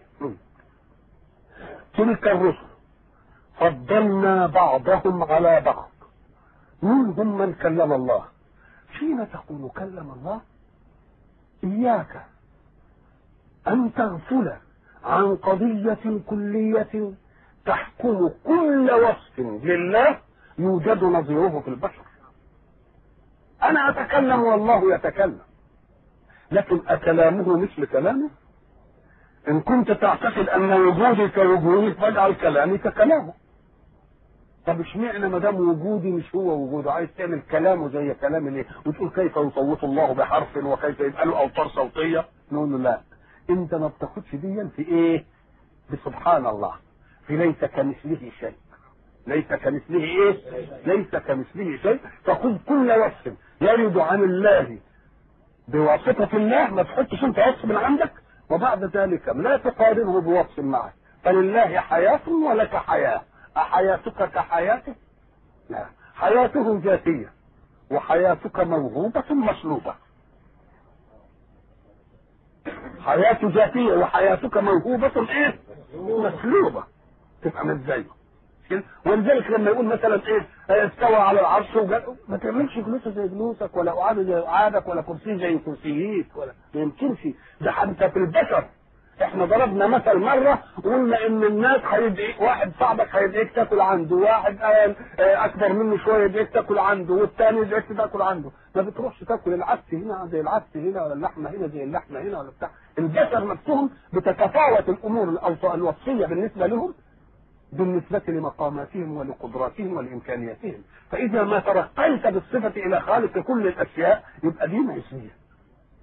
تلك الرسل فضلنا بعضهم على بعض منهم من كلم الله حين تقول كلم الله اياك ان تغفل عن قضيه كليه تحكم كل وصف لله يوجد نظيره في البشر انا اتكلم والله يتكلم لكن اكلامه مثل كلامه ان كنت تعتقد ان وجودي كوجودي فاجعل كلامي ككلامه طب اشمعنى ما دام وجودي مش هو وجوده عايز تعمل كلامه زي كلام ليه وتقول كيف يصوت الله بحرف وكيف يبقى له اوتار صوتيه نقول له لا انت ما بتاخدش ديا في ايه بسبحان الله في ليس كمثله شيء ليس كمثله ايه ليس كمثله شيء فخذ كل وصف يرد عن الله بواسطة الله ما تحطش انت وصف من عندك وبعد ذلك لا تقارنه بوصف معه فلله حياة ولك حياة أحياتك كحياته لا حياته ذاتية وحياتك موهوبة مسلوبة حياة ذاتية وحياتك موهوبة ايه مسلوبة تبقى مش زيه ولذلك لما يقول مثلا ايه استوى على العرش وجل ما تعملش جلوسه زي جلوسك ولا قعاده زي قعادك ولا كرسي زي كرسيك ولا ما يمكنش ده حتى في البشر احنا ضربنا مثل مره وقلنا ان الناس هيدعيك واحد صاحبك هيدعيك تاكل عنده واحد اكبر منه شويه يدعيك تاكل عنده والثاني يدعيك تاكل عنده ما بتروحش تاكل العدس هنا زي العدس هنا ولا اللحمه هنا زي اللحمه هنا ولا بتاع البشر نفسهم بتتفاوت الامور الوصفيه بالنسبه لهم بالنسبة لمقاماتهم ولقدراتهم ولإمكانياتهم فإذا ما ترقيت بالصفة إلى خالق كل الأشياء يبقى دي معصية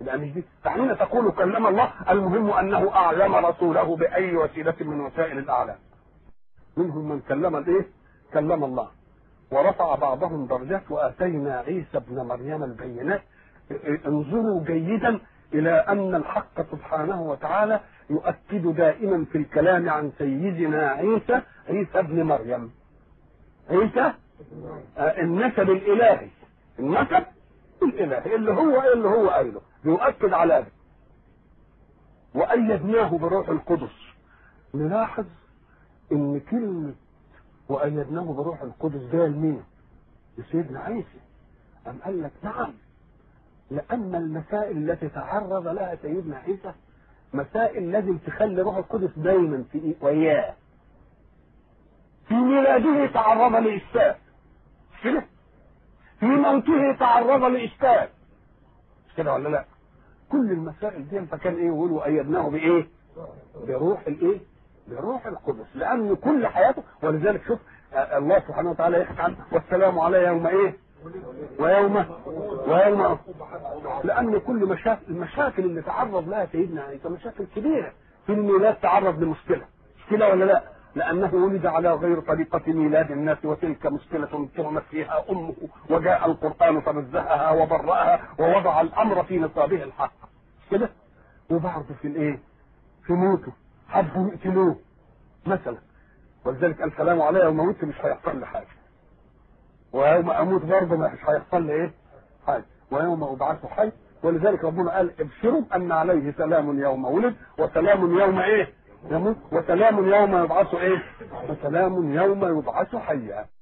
يبقى مش دي فحين تقول كلم الله المهم انه اعلم رسوله باي وسيله من وسائل الاعلام منهم من كلم الايه كلم الله ورفع بعضهم درجات واتينا عيسى ابن مريم البينات انظروا جيدا الى ان الحق سبحانه وتعالى يؤكد دائما في الكلام عن سيدنا عيسى عيسى ابن مريم عيسى آه النسب الالهي النسب الالهي اللي هو اللي هو قايله يؤكد على ذلك وايدناه بروح القدس نلاحظ ان كلمه وايدناه بروح القدس ده لمين؟ لسيدنا عيسى أم قال لك نعم لأن المسائل التي تعرض لها سيدنا عيسى مسائل لازم تخلي روح القدس دايما في وياه في ميلاده تعرض لإشكال كده في موته تعرض لإشكال مش كده ولا لا كل المسائل دي فكان ايه يقولوا أيدناه بإيه بروح الايه بروح القدس لأن كل حياته ولذلك شوف الله سبحانه وتعالى يحكي عنه والسلام علي يوم ايه ويوم ويوم لان كل مشاكل المشاكل اللي تعرض لها سيدنا عيسى مشاكل كبيره في الميلاد تعرض لمشكله مشكله ولا لا لانه ولد على غير طريقه ميلاد الناس وتلك مشكله تهمت فيها امه وجاء القران فنزهها وبرأها ووضع الامر في نصابه الحق كده وبعض في الايه في موته حبوا يقتلوه مثلا ولذلك الكلام علي يوم موت مش هيحصل لي حاجه ويوم اموت برضه مش هيحصل لي ايه حاجه ويوم ابعث حي ولذلك ربنا قال ابشروا ان عليه سلام يوم ولد وسلام يوم ايه يموت وسلام يوم يبعث ايه وسلام يوم يبعث حيا